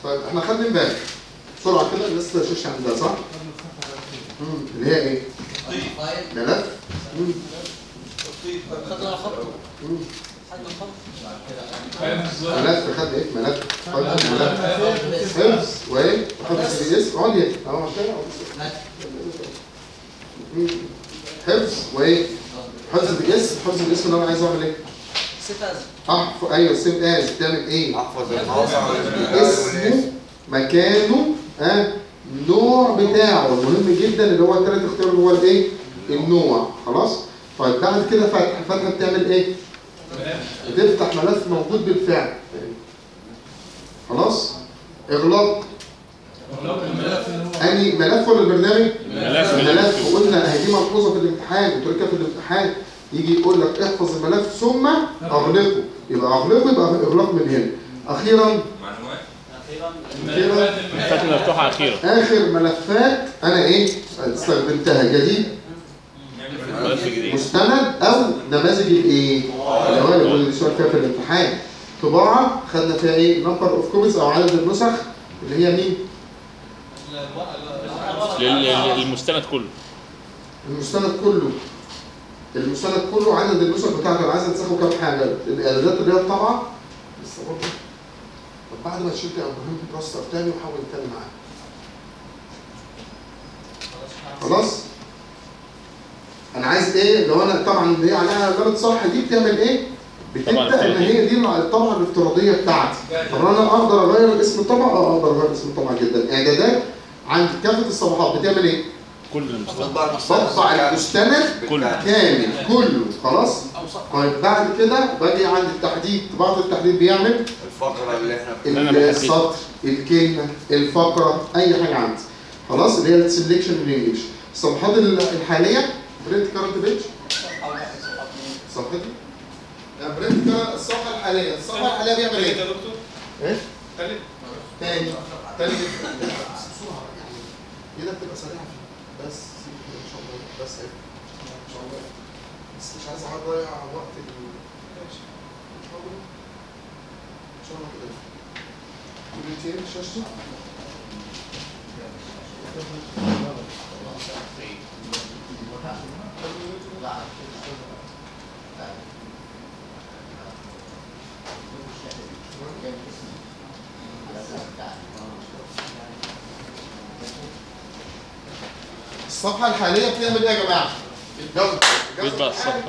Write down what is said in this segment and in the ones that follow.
طيب احنا خدنا امبارح بسرعه كده الناس تشوش عندها صح؟ مم. اللي هي ايه؟ فايل ملف مم. خدنا خطه مم. حد خط ملف خد ايه؟ ملف خد ملف حفظ وايه؟ حفظ بي اس عليا اهو كده مم. حفظ وايه؟ حفظ بي اس حفظ بي اس اللي انا عايز اعمل ايه؟ ستة احفظ ايوه سيف از تعمل ايه؟ احفظ الموقع اسمه مكانه ها النوع بتاعه المهم جدا اللي هو الثلاث اختيار اللي هو الايه النوع خلاص طيب بعد كده فتح فتحه بتعمل ايه بتفتح ملف موجود بالفعل خلاص اغلاق اني ملف ولا البرنامج ملف. الملف وقلنا اهي دي ملحوظه في الامتحان وتركها في الامتحان يجي يقول لك احفظ الملف ثم اغلقه يبقى اغلقه يبقى اغلاق من هنا اخيرا اخيرا الفترة مفتوحة أخيرا اخر ملفات انا ايه استخدمتها جديد ملف جديد مستند او نماذج الايه اللي هو اللي كل السؤال فيها في الامتحان طباعه خدنا فيها ايه نمبر اوف كوبيز او عدد النسخ اللي هي مين لل- لل- للمستند كله المستند كله المستند كله عدد النسخ بتاعته انا عايز انسخه كام حاجه الاعدادات اللي هي الطبعه لسه برضه طب بعد ما تشيل يا ابراهيم تراستر تاني وحاول نتكلم معاه خلاص انا عايز ايه لو انا طبعا اللي هي عليها علامه صح دي بتعمل ايه طبعا بتبدا ان افتراضية. هي دي الطبعه الافتراضيه بتاعتي طب انا اقدر اغير اسم الطبعه اه اقدر اغير اسم الطبعه جدا اعدادات عند كافه الصفحات بتعمل ايه كل المستند بطبع المستند كله. كامل كله خلاص طيب بعد كده باجي عند التحديد طباعه التحديد بيعمل الفقرة اللي احنا اللي أنا بحددها. السطر الكلمه الفقره اي حاجه عندي خلاص اللي هي السلكشن من الانجلش الصفحات الحاليه برنت كارنت بيج صفحتي لا برنت الصفحه الحاليه الصفحه الحاليه بيعمل ايه؟ دكتور ايه؟ تالت تاني تاني بسرعه يعني كده بتبقى سريعه فيه بس ان شاء الله بس ايه ان شاء الله بس مش عايز اضيع وقت ال ماشي ان شاء الله ان شاء الله كده كلمتين شاشته الصفحه الحاليه بتعمل ايه يا جماعه؟ الجوده بيطبع الصفحة.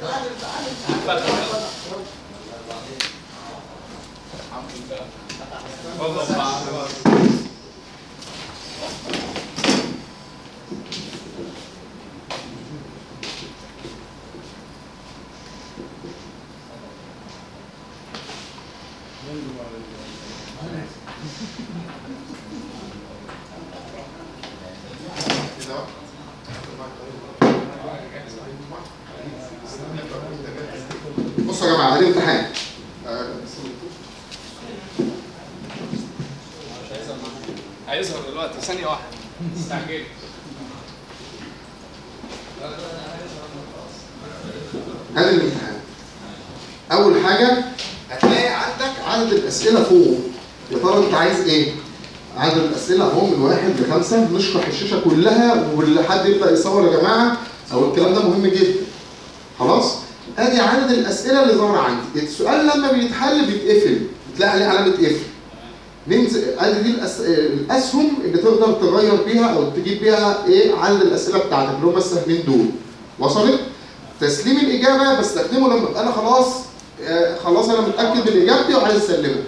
كده اهو. بصوا يا جماعه ده امتحان آه، هيظهر دلوقتي ثانية واحدة استعجل هذا الامتحان اول حاجه هتلاقي عندك عدد الاسئله فوق يا ترى انت عايز ايه عدد الاسئله اهو من واحد لخمسه نشرح الشاشه كلها ولحد يبدا يصور يا جماعه او الكلام ده مهم جدا خلاص ادي عدد الاسئله اللي ظاهره عندي السؤال لما بيتحل بيتقفل بتلاقي عليه علامه قفل ننزل ادي دي الأس... الاسهم اللي تقدر تغير بيها او تجيب بيها ايه عدد الاسئله بتاعتك اللي هم السهمين دول وصلت تسليم الاجابه بستخدمه لما ابقى انا خلاص آه، خلاص انا متاكد من اجابتي وعايز اسلمه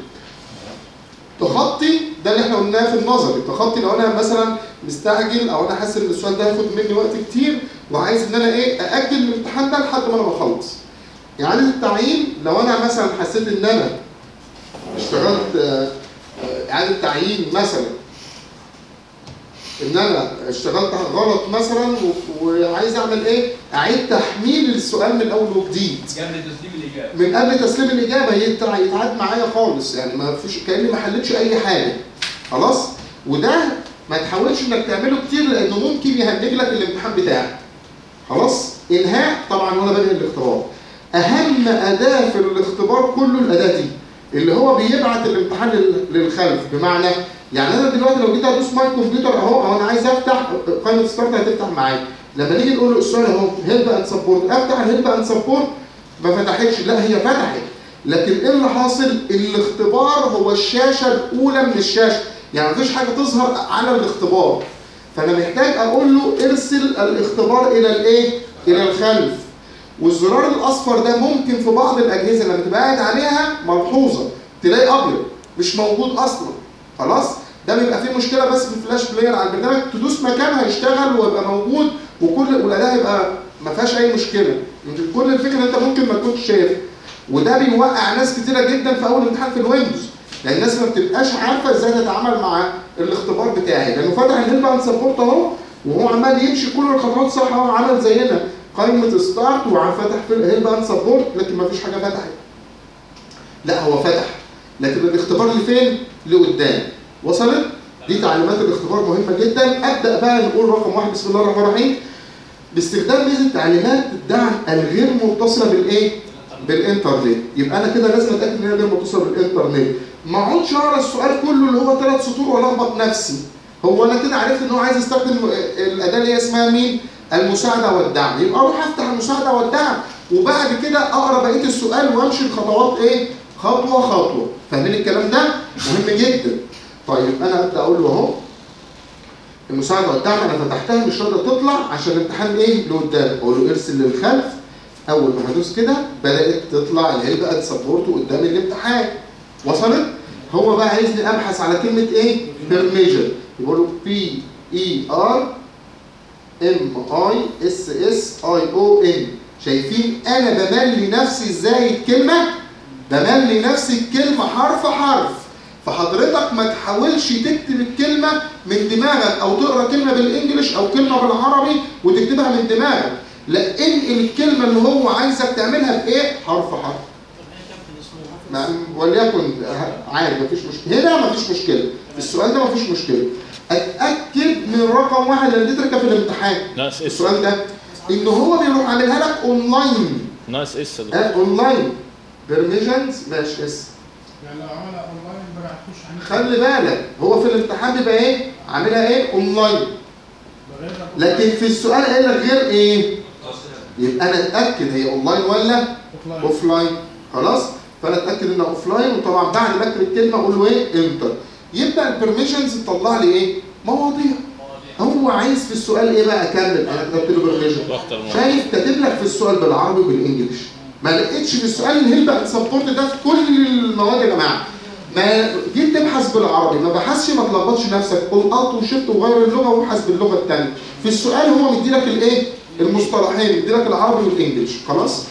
تخطي ده اللي احنا قلناه في النظري تخطي لو انا مثلا مستعجل او انا حاسس ان السؤال ده هياخد مني وقت كتير وعايز ان انا ايه ااجل الامتحان ده لحد ما انا بخلص اعاده التعيين لو انا مثلا حسيت ان انا اشتغلت آه، آه، اعاده تعيين مثلا ان انا اشتغلت غلط مثلا و- وعايز اعمل ايه اعيد تحميل السؤال من اول وجديد قبل تسليم الإجابة من قبل تسليم الاجابه يتع- يتعاد معايا خالص يعني ما فيش كاني ما حلتش اي حاجه خلاص وده ما تحاولش انك تعمله كتير لانه ممكن يهنج لك الامتحان بتاعك خلاص انهاء طبعا وانا بنهي الاختبار اهم اداه في الاختبار كله الاداه دي اللي هو بيبعت الامتحان لل- للخلف بمعنى يعني انا دلوقتي لو جيت ادوس ماي كمبيوتر اهو اهو انا عايز افتح قائمه ستارت هتفتح معايا لما نيجي نقول له السؤال اهو هيلب اند سبورت افتح الهيلب اند سبورت ما فتحتش لا هي فتحت لكن ايه اللي حاصل الاختبار هو الشاشه الاولى من الشاشه يعني مفيش حاجه تظهر على الاختبار فانا محتاج اقول له ارسل الاختبار الى الايه الى الخلف والزرار الاصفر ده ممكن في بعض الاجهزه لما تبقى قاعد عليها ملحوظه تلاقي ابيض مش موجود اصلا خلاص ده بيبقى فيه مشكله بس في الفلاش بلاير على البرنامج تدوس مكانها يشتغل ويبقى موجود وكل والاداء يبقى ما فيهاش اي مشكله يمكن كل الفكره ان انت ممكن ما تكونش شايف وده بيوقع ناس كتيره جدا في اول امتحان في الويندوز لان الناس ما بتبقاش عارفه ازاي تتعامل مع الاختبار بتاعي لانه فتح الهيلب اند سبورت اهو وهو عمال يمشي كل الخطوات صح اهو عمل زينا قائمه ستارت وعم فتح في الهيلب اند سبورت لكن ما فيش حاجه فتحت لا هو فتح لكن الاختبار اللي فين؟ لقدام وصلت؟ دي تعليمات الاختبار مهمه جدا ابدا بقى نقول رقم واحد بسم الله الرحمن الرحيم باستخدام ميزه تعليمات الدعم الغير متصله بالايه؟ بالانترنت يبقى انا كده لازم اتاكد ان هي غير متصله بالانترنت ما اقعدش اقرا السؤال كله اللي هو ثلاث سطور والخبط نفسي هو انا كده عرفت ان هو عايز يستخدم الاداه اللي هي اسمها مين؟ المساعده والدعم يبقى اروح افتح المساعده والدعم وبعد كده اقرا بقيه السؤال وامشي الخطوات ايه؟ خطوه خطوه فاهمين الكلام ده؟ مهم جدا طيب انا ابدا اقول له اهو المساعده والدعم انا فتحتها مش راضيه تطلع عشان الامتحان ايه لقدام اقول له ارسل للخلف اول ما هدوس كده بدات تطلع الهيلب اد سبورت قدام الامتحان وصلت هو بقى عايزني ابحث على كلمه ايه بيرميجن يقول له بي اي ار ام اي اس اس اي او ان شايفين انا بملي نفسي ازاي الكلمه بملي نفسي الكلمه حرف حرف فحضرتك ما تحاولش تكتب الكلمه من دماغك او تقرا كلمه بالانجلش او كلمه بالعربي وتكتبها من دماغك لا انقل الكلمه اللي هو عايزك تعملها بايه حرف حرف ما- وليكن عادي مفيش مشكله هنا مفيش مشكله في السؤال ده مفيش مشكله اتاكد من رقم واحد لان دي تركه في الامتحان ناقص اس السؤال ده ان هو بيروح عاملها لك اونلاين ناقص اس ده. آه اونلاين بيرميشنز ماشي اس يعني لو عملها اونلاين ما بعتوش عن خلي بالك هو في الامتحان بيبقى ايه عاملها ايه اونلاين بغير لكن في السؤال قايل لك غير ايه يبقى انا اتاكد هي اونلاين ولا اوفلاين اوف لاين خلاص فانا اتاكد انها اوف لاين وطبعا بعد ما اكتب الكلمه اقول له ايه انتر يبدا البرميشنز تطلع لي ايه مواضيع هو عايز في السؤال ايه بقى اكمل انا كتبت له برميشن واختار مرة. شايف كاتب لك في السؤال بالعربي وبالانجلش ما لقيتش في السؤال الهيلب اند سبورت ده في كل المواد يا جماعه ما جيت تبحث بالعربي ما بحثش ما تلخبطش نفسك قول الت وشفت وغير اللغه وابحث باللغه الثانيه في السؤال هو مديلك الايه المصطلحين مديلك العربي والانجلش خلاص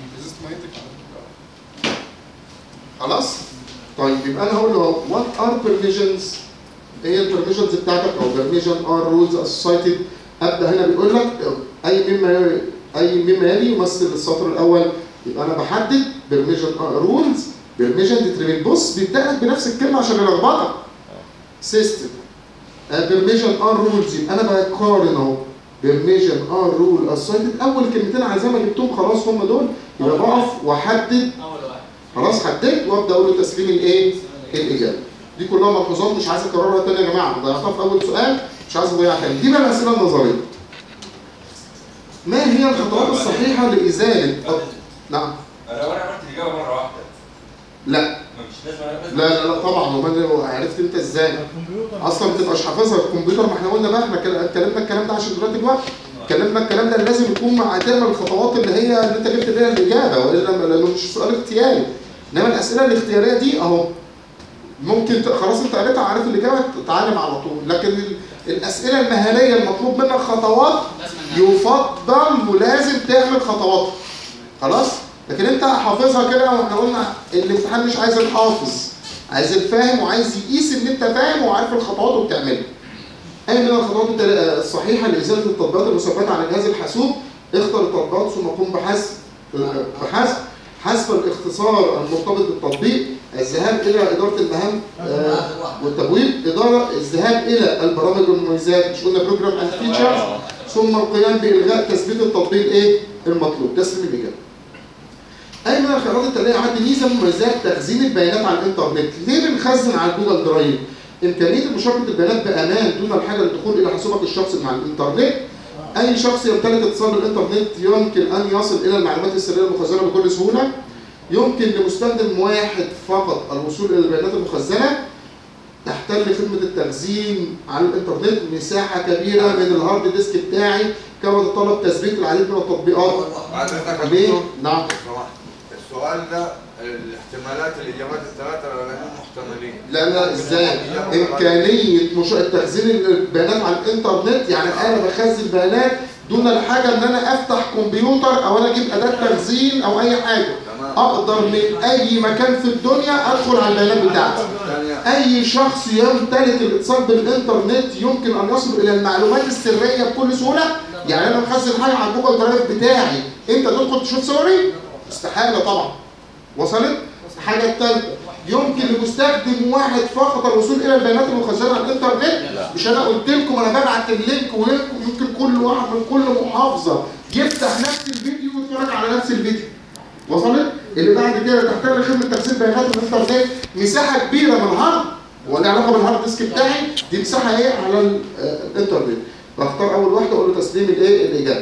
خلاص طيب يبقى انا هقول له وات ار permissions ايه هي البرميشنز بتاعتك او permission ار رولز associated ابدا هنا بيقول لك اي مما يلي اي مما يلي يمثل السطر الاول يبقى انا بحدد permission ار رولز permission determine بص بيبدا لك بنفس الكلمه عشان يلخبطك سيستم permission ار رولز يبقى انا بقارن اهو permission ار رول associated اول كلمتين على زي ما جبتهم خلاص هم دول يبقى بقف واحدد اول واحد خلاص حددت وابدا اقول له تسليم الايه؟ الاجابه. دي كلها ملحوظات مش عايز اكررها تاني يا جماعه ضيعتها في اول سؤال مش عايز اضيعها تاني. دي بقى الاسئله النظريه. ما هي الخطوات الصحيحه لازاله نعم لو انا عملت الاجابه مره واحده لا مش لازم لا لا, لا طبعا امال عرفت انت ازاي؟ الكمبيوتر اصلا ما تبقاش حافظها الكمبيوتر ما احنا قلنا بقى احنا كل- اتكلمنا الكلام ده عشان دلوقتي الوقت اتكلمنا الكلام ده اللي لازم يكون مع تعمل الخطوات اللي هي اللي انت جبت بيها الاجابه والا لانه مش سؤال اختياري انما الاسئله الاختياريه دي اهو ممكن ت- خلاص انت قريتها عارف الاجابه تتعلم على طول لكن ال- الاسئله المهنيه المطلوب منك خطوات لازم يفضل ولازم تعمل خطوات خلاص لكن انت حافظها كده واحنا قلنا الامتحان مش عايز الحافظ عايز الفاهم وعايز يقيس ان انت فاهم وعارف الخطوات وبتعملها اي من الخطوات التل- الصحيحه لازاله التطبيقات المثبته على جهاز الحاسوب اختر التطبيقات ثم قم بحذف بحذف حذف الاختصار المرتبط بالتطبيق الذهاب الى اداره المهام آه، والتبويب اداره الذهاب الى البرامج والمميزات مش قلنا بروجرام اند فيتشرز ثم القيام بالغاء تثبيت التطبيق ايه المطلوب تسليم الاجابه اي من الخيارات التاليه عندي ميزه من مميزات تخزين البيانات على الانترنت ليه بنخزن على جوجل درايف امكانيه مشاركه البيانات بامان دون الحاجه للدخول الى حاسوبك الشخصي مع الانترنت اي شخص يمتلك اتصال بالانترنت يمكن ان يصل الى المعلومات السريه المخزنه بكل سهوله يمكن لمستخدم واحد فقط الوصول الى البيانات المخزنه تحتل خدمة التخزين على الإنترنت مساحة كبيرة من الهارد ديسك بتاعي كما تطلب تثبيت العديد من التطبيقات بعد اذنك يا ليه؟ دكتور نعم لو سمحت. السؤال ده الاحتمالات الاجابات الثلاثه لانهم محتملين لا لا ازاي امكانيه مش... تخزين البيانات على الانترنت يعني انا بخزن بيانات دون الحاجه ان انا افتح كمبيوتر او انا اجيب اداه تخزين او اي حاجه تمام اقدر من اي مكان في الدنيا ادخل على البيانات بتاعتي ثانيه اي شخص يمتلك الاتصال بالانترنت يمكن ان يصل الى المعلومات السريه بكل سهوله يعني انا مخزن حاجه على جوجل درايف بتاعي انت تدخل تشوف صوري استحاله طبعا وصلت الحاجه الثالثه يمكن لمستخدم واحد فقط الوصول الى البيانات المخزنه على الانترنت مش انا قلت لكم انا ببعت اللينك ويمكن كل واحد من كل محافظه يفتح نفس الفيديو ويتفرج على نفس الفيديو وصلت اللي بعد كده تحتاج خدمه تخزين بيانات الانترنت مساحه كبيره من الهارد ولا علاقه بالهارد ديسك بتاعي دي مساحه ايه على ال- آه، الانترنت بختار اول واحده اقول له تسليم الايه الاجابه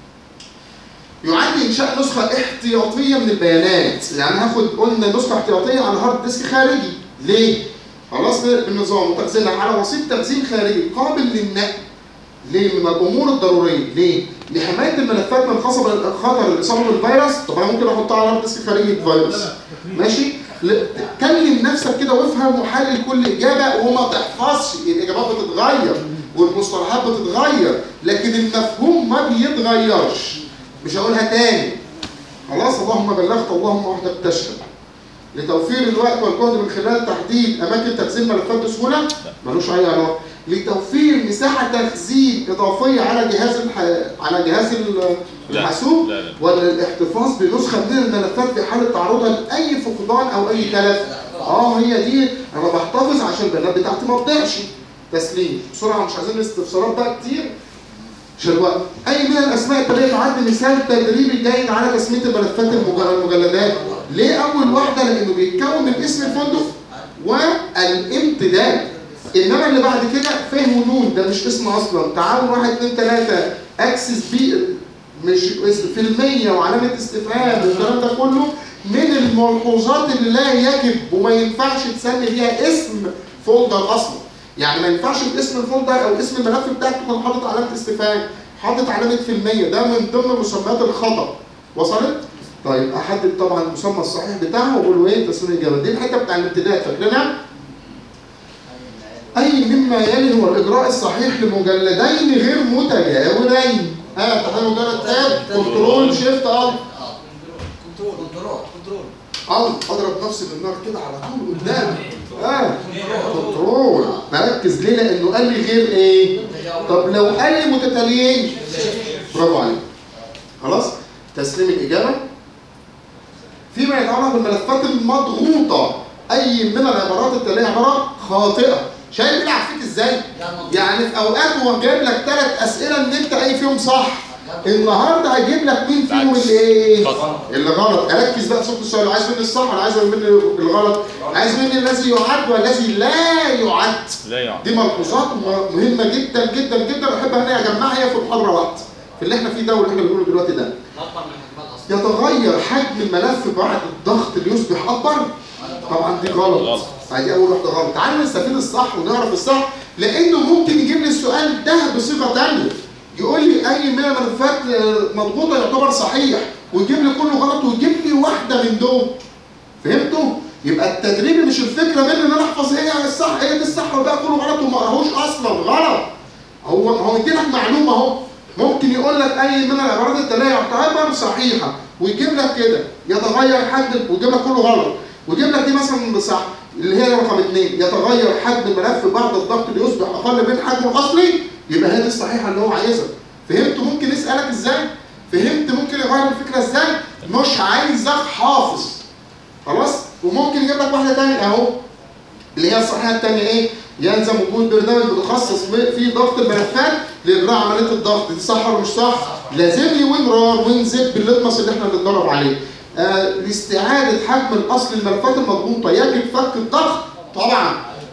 يعد انشاء نسخه احتياطيه من البيانات يعني هاخد قلنا نسخه احتياطيه على هارد ديسك خارجي ليه خلاص بالنظام وتخزينها على وسيط تخزين خارجي قابل للنقل ليه؟ من الامور الضروريه، ليه؟ لحمايه الملفات من خطر خطر الاصابه بالفيروس، طب انا ممكن احطها على هارد ديسك خارجي فيروس. ماشي؟ ل- كلم نفسك كده وافهم وحلل كل اجابه وما تحفظش، الاجابات بتتغير والمصطلحات بتتغير، لكن المفهوم ما بيتغيرش. مش هقولها تاني. خلاص اللهم بلغت اللهم وحدك تشهد. لتوفير الوقت والجهد من خلال تحديد اماكن تخزين ملفات بسهوله ملوش اي علاقه لتوفير مساحه تخزين اضافيه على جهاز الح... على جهاز ال- لا. الحاسوب لا لا وللاحتفاظ بنسخه من الملفات في حاله تعرضها لاي فقدان او اي تلف اه هي دي انا بحتفظ عشان البيانات بتاعتي ما تضيعش تسليم بسرعه مش عايزين استفسارات بقى كتير عشان الوقت اي من الاسماء التاليه تعد مثال تدريبي جيد على تسميه الملفات المج- المجلدات ليه اول واحده لانه بيتكون من اسم الفندق والامتداد انما اللي بعد كده ف ونون ده مش اسم اصلا تعاون واحد اتنين تلاته اكسس بي مش اسم في المية وعلامة استفهام والكلام ده كله من الملحوظات اللي لا يجب وما ينفعش تسمي بيها اسم فولدر اصلا يعني ما ينفعش اسم الفولدر او اسم الملف بتاعك تكون حاطط علامة استفهام حاطط علامة في المية ده من ضمن مسميات الخطأ وصلت؟ طيب احدد طبعا المسمى الصحيح بتاعها واقول له ايه تسميه الاجابه دي الحته بتاع الامتداد فاكرينها؟ اي مما يلي هو الاجراء الصحيح لمجلدين غير متجاورين ها تحتاج مجرد تاب كنترول شيفت ال اه كنترول كنترول كنترول ال اضرب نفسي بالنار كده على طول قدام اه كنترول مركز ليه لانه قال لي غير ايه طب لو قال لي متتاليين برافو عليك خلاص تسليم الاجابه فيما يتعلق بالملفات المضغوطه اي من العبارات التاليه عباره خاطئه شايف بيلعب فيك ازاي يعني في اوقات هو جايب لك ثلاث اسئله ان انت اي فيهم صح النهارده هيجيب لك مين فيهم بالعكس. اللي ايه خطأ. اللي غلط اركز بقى في صوت السؤال عايز مني الصح ولا عايز مني الغلط عايز مني الذي يعد والذي لا يعد لا يعني دي ملحوظات م- مهمه جدا جدا جدا احب ان انا اجمعها هي في محاضره واحده في اللي احنا فيه ده واللي احنا بنقوله دلوقتي ده اكبر من حجمها الاصلي يتغير حجم الملف بعد الضغط ليصبح اكبر طبعا دي غلط غلط. فدي اول واحده غلط تعالوا نستفيد الصح ونعرف الصح لانه ممكن يجيب لي السؤال ده بصيغه ثانيه يقول لي اي من الملفات آه، مضغوطه يعتبر صحيح ويجيب لي كله غلط ويجيب لي واحده من دول فهمتوا؟ يبقى التدريب مش الفكره مني ان انا احفظ هي الصح هي دي الصح والباقي كله غلط وما اقراهوش اصلا غلط هو هو مديلك معلومه اهو ممكن يقول لك اي من العبارات التاليه يعتبر صحيحه ويجيب لك كده يتغير حجم ويجيب لك كله غلط ويجيب لك دي مثلا صح اللي هي رقم اثنين يتغير حجم الملف بعد الضغط ليصبح اقل من حجمه الاصلي يبقى هي دي الصحيحه اللي هو عايزها فهمت ممكن يسالك ازاي؟ فهمت ممكن يغير الفكره ازاي؟ مش عايزك حافظ خلاص وممكن يجيب لك واحده ثانيه اهو اللي هي الصحيحه الثانيه ايه؟ يلزم وجود برنامج متخصص في ضغط الملفات لاجراء عمليه الضغط دي صح ولا مش صح؟ لازم لي وين رار وين زب اللتمس اللي احنا بنتدرب عليه. آه لاستعاده حجم الاصل الملفات المضغوطه يجب فك الضغط طبعا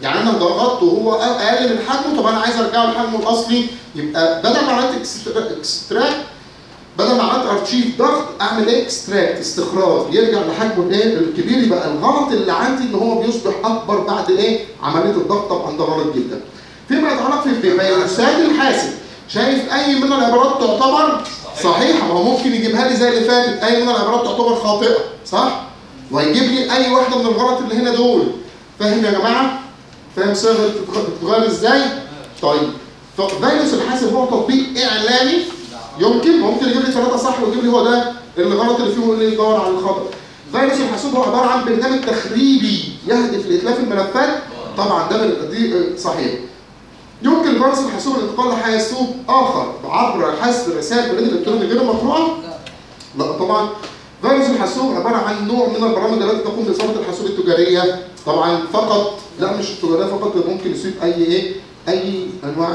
يعني انا ضغطته وهو اقل من حجمه طب انا عايز ارجعه لحجمه الاصلي يبقى بدل ما عملت اكستراكت بدل ما عملت ارشيف ضغط اعمل ايه اكستراكت استخراج يرجع لحجمه الايه الكبير يبقى الغلط اللي عندي ان هو بيصبح اكبر بعد ايه عمليه الضغط طبعا ده غلط جدا فيما يتعلق في بيانات الحاسب شايف اي من العبارات تعتبر صحيحه ما هو ممكن يجيبها لي زي اللي فاتت اي من العبارات تعتبر خاطئه صح وهيجيب لي اي واحده من الغلط اللي هنا دول فاهم يا جماعه فاهم صيغه بتتغير ازاي طيب فيروس الحاسب هو تطبيق اعلامي يمكن ممكن يجيب لي ثلاثه صح ويجيب لي هو ده الغلط اللي فيه واللي يدور على الخطا فيروس الحاسوب هو عباره عن برنامج تخريبي يهدف لاتلاف الملفات طبعا ده من- دي آه، صحيح يمكن لفيروس الحاسوب الانتقال لحاسوب اخر عبر حذف رسائل بريد الكتروني غير مقروءه لا طبعا فيروس الحاسوب عباره عن نوع من البرامج التي تقوم باصابه الحاسوب التجاريه طبعا فقط لا مش التجاريه فقط ممكن يصيب اي ايه اي انواع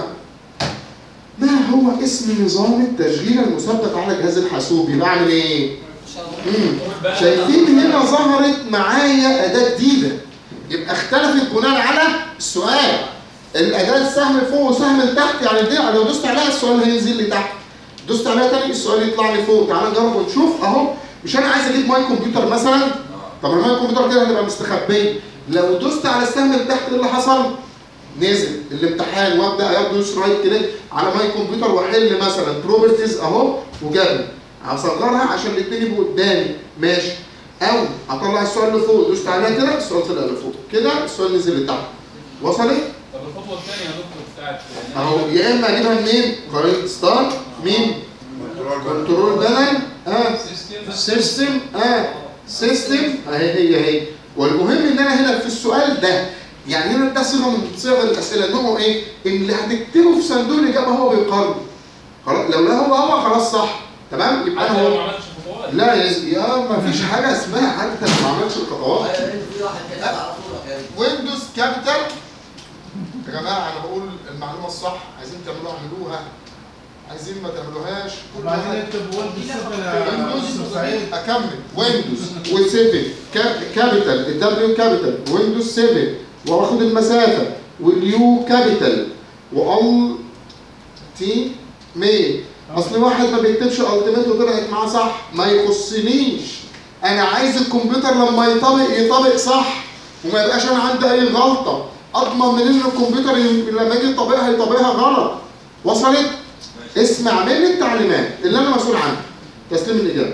ما هو اسم نظام التشغيل المثبت على جهاز الحاسوب بعمل ايه مم. شايفين هنا ظهرت معايا اداه جديده يبقى اختلفت بناء على السؤال الاداه السهم فوق وسهم لتحت يعني دي لو دوست عليها السؤال هينزل لي تحت دوست عليها تاني السؤال يطلع لي فوق تعال نجرب ونشوف اهو مش انا عايز اجيب ماي كمبيوتر مثلا طب الماي كمبيوتر كده هتبقى مستخبيه لو دوست على السهم اللي تحت ايه اللي حصل نزل الامتحان وابدا ادوس رايت كليك على ماي كمبيوتر واحل مثلا بروبرتيز اهو وجاب هصغرها عشان الاثنين يبقوا قدامي ماشي او اطلع السؤال لفوق دوست عليها كده السؤال طلع لفوق كده السؤال نزل لتحت وصلت طب الخطوه الثانيه يا دكتور بتاعت اهو يا اما اجيبها منين قريت ستارت مين كنترول بانل اه سيستم سيستم اه سيستم اهي هي هي والمهم ان انا هنا في السؤال ده يعني هنا ده صيغه من صيغ الاسئله نوعه ايه؟ ان اللي هتكتبه في صندوق الاجابه هو بيقارن خلاص لو لا هو هو خلاص صح تمام يبقى حتى انا لو ما هو عملتش خطوات لا يا يا ما فيش حاجه اسمها حتى لو ما عملتش الخطوات في واحد كده على طول يا ويندوز كابيتال يا جماعه انا بقول المعلومه الصح عايزين تعملوها اعملوها عايزين ما تعملوها كل وبعدين واحد اكتب ويندوز 7 يا ويندوز أستاذ سعيد اكمل ويندوز و7 كابيتال الدبليو كابيتال ويندوز 7 واخد المسافه واليو كابيتال وال تي مي اصل واحد ما بيكتبش التيميت وطلعت معاه صح ما يخصنيش انا عايز الكمبيوتر لما يطبق يطبق صح وما يبقاش انا عندي اي غلطه اضمن منين ان الكمبيوتر ي- لما يجي يطبقها يطبقها غلط وصلت اسمع مني التعليمات اللي انا مسؤول عنها تسليم الاجابه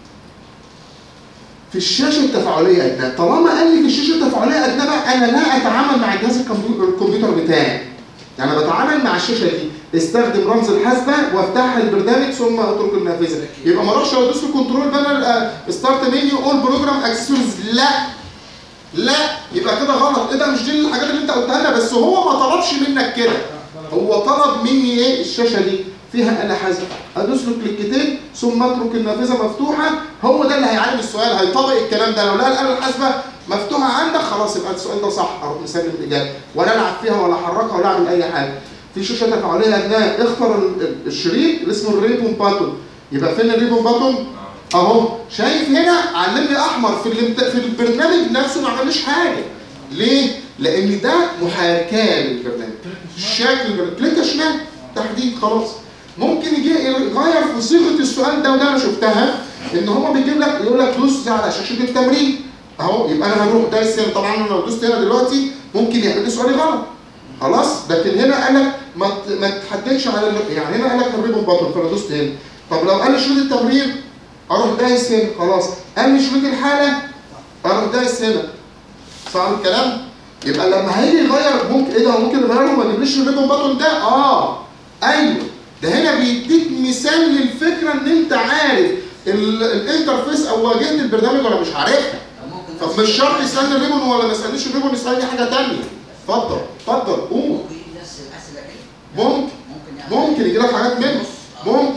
في الشاشه التفاعليه اجنبي طالما قال لي في الشاشه التفاعليه اجنبي انا لا اتعامل مع جهاز الكمبيو- الكمبيوتر بتاعي يعني أنا بتعامل مع الشاشه دي استخدم رمز الحاسبه وافتح البرنامج ثم اترك النافذه يبقى ما اروحش ادوس في كنترول بانر ستارت منيو اول بروجرام اكسسوارز لا لا يبقى كده غلط ايه ده مش دي الحاجات اللي انت قلتها لنا بس هو ما طلبش منك كده هو طلب مني ايه الشاشه دي فيها اله حاسبه ادوس له كليكتين ثم اترك النافذه مفتوحه هو ده اللي هيعلم السؤال هيطبق الكلام ده لو لقى الاله الحاسبه مفتوحه عندك خلاص يبقى السؤال ده صح اروح مسلم الاجابه ولا العب فيها ولا احركها ولا اعمل اي حاجه في شاشه تفاعليه اجنبيه اختار ال- ال- الشريط اللي اسمه الريبون باتون يبقى فين الريبون باتون اهو شايف هنا علمني احمر في الامت... في البرنامج نفسه ما عملش حاجه ليه لان ده محاكاه للبرنامج شكل البرنامج كليك شمال تحديد خلاص ممكن يجي يغير في صيغه السؤال ده وده انا شفتها ان هو بيجيب لك يقول لك دوس على شاشه التمرين اهو يبقى انا هروح دايس هنا طبعا انا لو دوست هنا دلوقتي ممكن يعمل لي سؤالي غلط خلاص لكن هنا قال لك ما ت- ما تحددش على ال- يعني هنا قال لك الريبون بطن فانا دوست هنا طب لو قال لي شريط التمرين اروح دايس هنا خلاص قال لي شريط الحاله اروح دايس هنا صح الكلام يبقى لما هيجي يغير ممكن ايه ده هو ممكن يغيره وما يجيبليش الريبون بطن ده اه ايوه ده هنا بيديك مثال للفكره ان انت عارف ال- الانترفيس او واجهه البرنامج ولا مش عارفها ممكن طب مش شرط يسالني الريبون ولا ما يسالنيش الريبون يسالني حاجه ثانيه اتفضل اتفضل قول ممكن يجي نفس الاسئله كده ممكن ممكن يعني ممكن يجي لك حاجات منه ممكن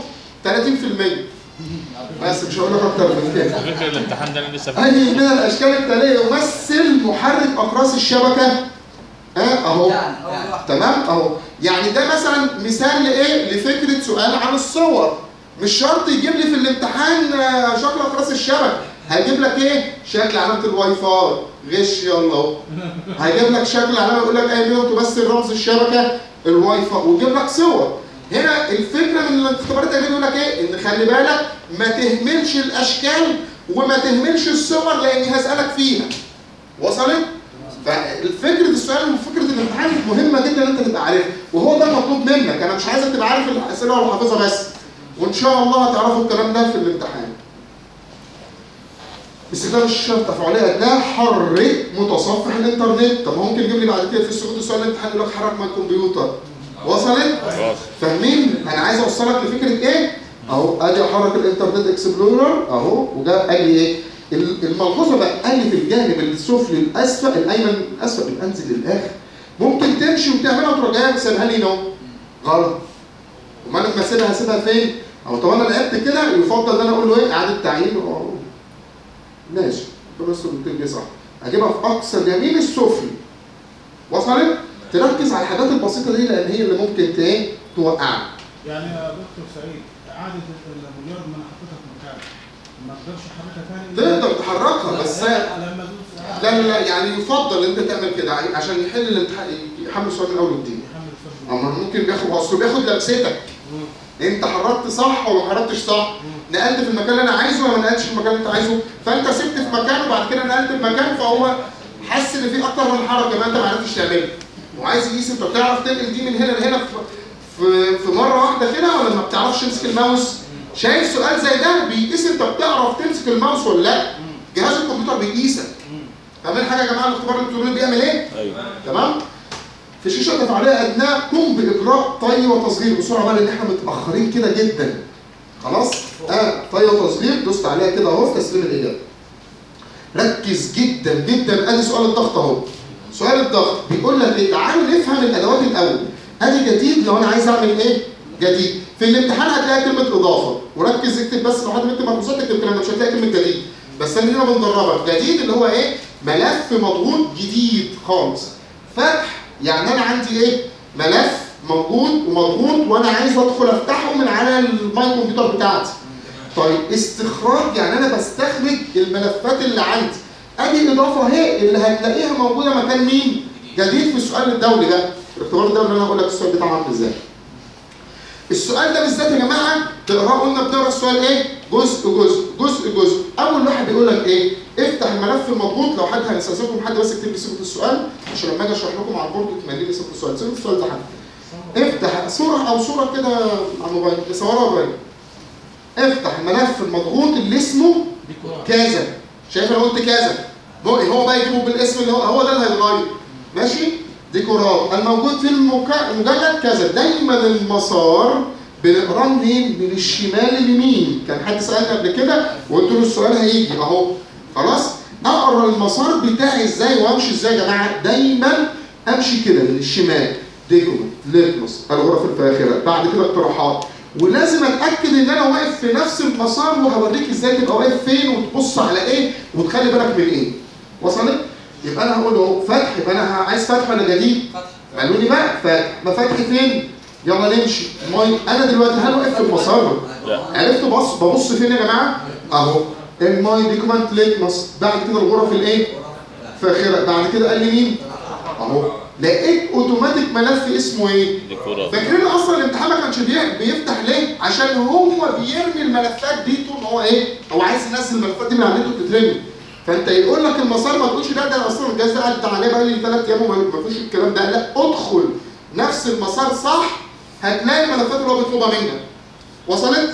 30% بس مش هقول لك اكتر من كده على فكره الامتحان ده انا لسه فاكره. اي من الاشكال التاليه يمثل محرك اقراص الشبكه ها اهو يعني اول واحد تمام اهو يعني ده مثلا مثال لايه لفكره سؤال عن الصور مش شرط يجيب لي في الامتحان آه، شكل اقراص الشبكه هيجيب لك ايه شكل علامه الواي فاي غش يلا اهو هيجيب لك شكل علامه يقول لك اي ميل تمثل رمز الشبكه الواي فاي ويجيب لك صور هنا الفكره من الاختبارات اللي يقول لك ايه ان خلي بالك ما تهملش الاشكال وما تهملش الصور لاني هسالك فيها وصلت فالفكرة السؤال وفكرة الامتحان مهمة جدا ان انت تبقى عارفها وهو ده المطلوب منك انا مش عايزك تبقى عارف الاسئلة ولا حافظها بس وان شاء الله هتعرفوا الكلام ده في الامتحان استخدام الشاشة التفاعلية ده حرك متصفح الانترنت طب ما ممكن يجيب لي بعد كده في السقوط السؤال الامتحان يقول لك حرك مع الكمبيوتر وصلت؟ خلاص فاهمين انا عايز اوصلك لفكره ايه اهو ادي احرك الانترنت اكسبلورر اهو وجاء قال لي ايه ال- الملحوظه بقى قال لي في الجانب السفلي الاسفل الايمن الاسفل يبقى انزل للاخر ممكن تمشي وتعملها وتروح جايه تسيبها لي نو غلط امال لما اسيبها هسيبها فين؟ او طب انا لعبت كده يفضل ان انا اقول له ايه اعاده تعيين أه، ماشي بس بتنجي صح اجيبها في اقصى اليمين السفلي وصلت؟ تركز على الحاجات البسيطه دي لان هي اللي ممكن ت- ايه توقعك يعني يا دكتور سعيد اعاده ال- مجرد ما انا حطيتها في مكان ما اقدرش احركها تاني تقدر تحركها بس لا، لما ادوس لا لا لا يعني يفضل انت تعمل كده عشان يحل الامتحان يحمل السؤال من اول وجديد يحمل الفرد. اما ممكن بياخد اصله بياخد لمستك انت حركت صح ولا ما حركتش صح نقلت في المكان اللي انا عايزه ولا ما نقلتش في المكان اللي انت عايزه فانت سبت في مكان وبعد كده نقلت في مكان فهو حس ان في اكتر من حركه ما انت ما عرفتش تعملها وعايز يقيس انت بتعرف تنقل دي من هنا لهنا في في, في مره واحده كده ولا ما بتعرفش تمسك الماوس شايف سؤال زي ده بيقيس انت بتعرف تمسك الماوس ولا لا جهاز الكمبيوتر بيقيسك فاهمين حاجه يا جماعه الاختبار الالكتروني بيعمل ايه ايوه تمام في شاشه تفاعليه ادناه قم باجراء طي وتصغير بسرعه بقى لان احنا متاخرين كده جدا خلاص اه طي وتصغير دوست عليها كده اهو تسليم الاجابه ركز جدا جدا ادي سؤال الضغط اهو سؤال الضغط بيقول لك ايه تعالوا نفهم الادوات الاول ادي جديد لو انا عايز اعمل ايه جديد في الامتحان هتلاقي كلمه اضافه وركز اكتب بس لو حد بيكتب ملحوظات اكتب الكلام ده مش هتلاقي كلمه جديد بس انا هنا بندربك جديد اللي هو ايه ملف مضغوط جديد خالص فتح يعني انا عندي ايه ملف موجود ومضغوط وانا عايز ادخل افتحه من على الماي كمبيوتر بتاعتي طيب استخراج يعني انا بستخرج الملفات اللي عندي ادي اضافه اهي اللي هتلاقيها موجوده مكان مين جديد في السؤال الدولي ده الاختبار الدولي اللي انا هقول لك السؤال بتاعه عامل ازاي السؤال ده بالذات يا جماعه تقراه قلنا بنقرا السؤال ايه جزء جزء جزء جزء اول واحد بيقول لك ايه افتح الملف المضغوط لو حد هيستاذنكم حد بس يكتب لي صيغه السؤال عشان لما اجي اشرح لكم على البورد تملي لي صيغه السؤال صيغه السؤال ده حد افتح صوره او صوره كده على الموبايل صورها قريب افتح الملف المضغوط اللي اسمه كذا شايف انا قلت كذا هو هو بقى يجيبه بالاسم اللي هو هو ده اللي هيتغير ماشي ديكورات الموجود في المكا- المجلد كذا دايما المسار بنقراه منين من الشمال اليمين كان حد سالني قبل كده وقلت له السؤال هيجي اهو خلاص اقرا المسار بتاعي ازاي وامشي ازاي يا جماعه دايما امشي كده من الشمال ديكومنت ليتمس الغرف الفاخره بعد كده اقتراحات ولازم اتاكد ان انا واقف في نفس المسار وهوريك ازاي تبقى واقف فين وتبص على ايه وتخلي بالك من ايه وصلت يبقى انا هقول له فتح يبقى انا عايز فتح ولا جديد قالوا لي بقى فتح ما فتح فين يلا نمشي ماي انا دلوقتي هل واقف في المسار لا عرفت بص ببص فين يا جماعه اهو الماي ديكومنت ليتمس بعد كده الغرف الايه فاخره بعد كده قال لي مين اهو لقيت اوتوماتيك ملف اسمه ايه ديكورات فاكرين اصلا الامتحان ما كانش بي- بيفتح ليه؟ عشان هو بيرمي الملفات دي طول ما هو ايه؟ هو عايز ينزل الملفات دي من على النت وتترمي. فانت يقول لك المسار ما تقولش لا ده انا اصلا الجهاز ده عدى عليه بقى لي ثلاث ايام وما ما فيش الكلام ده، لا ادخل نفس المسار صح هتلاقي الملفات اللي هو بيطلبها منك. وصلت؟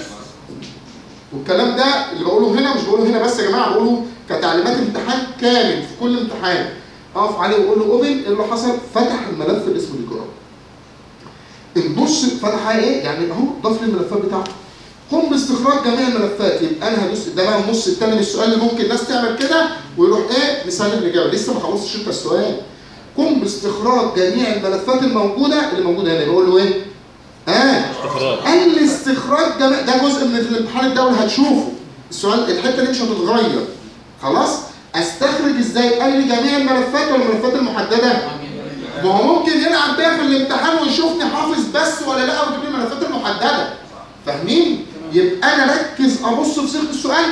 والكلام ده اللي بقوله هنا مش بقوله هنا بس يا جماعه بقوله كتعليمات امتحان كامل في كل امتحان. اقف عليه واقول له اوبن ايه اللي حصل؟ فتح الملف اللي اسمه ديكورات. النص فتحها ايه؟ يعني اهو ضاف لي الملفات بتاعته. قم باستخراج جميع الملفات يبقى انا هدوس ده بقى النص الثاني من السؤال اللي ممكن الناس تعمل كده ويروح ايه مسلم الاجابه لسه ما خلصتش انت السؤال. قم باستخراج جميع الملفات الموجوده اللي موجوده هنا بقول له ايه؟ اه استخراج قال لي استخراج جميع ده جزء من الامتحان الدولي هتشوفه. السؤال الحته دي مش هتتغير. خلاص؟ استخرج ازاي؟ قال لي جميع الملفات ولا الملفات المحدده؟ ما هو ممكن يلعب بيها في الامتحان ويشوفني حافظ بس ولا لا ويجيب لي الملفات المحدده فاهمين؟ يبقى انا ركز ابص في صيغه السؤال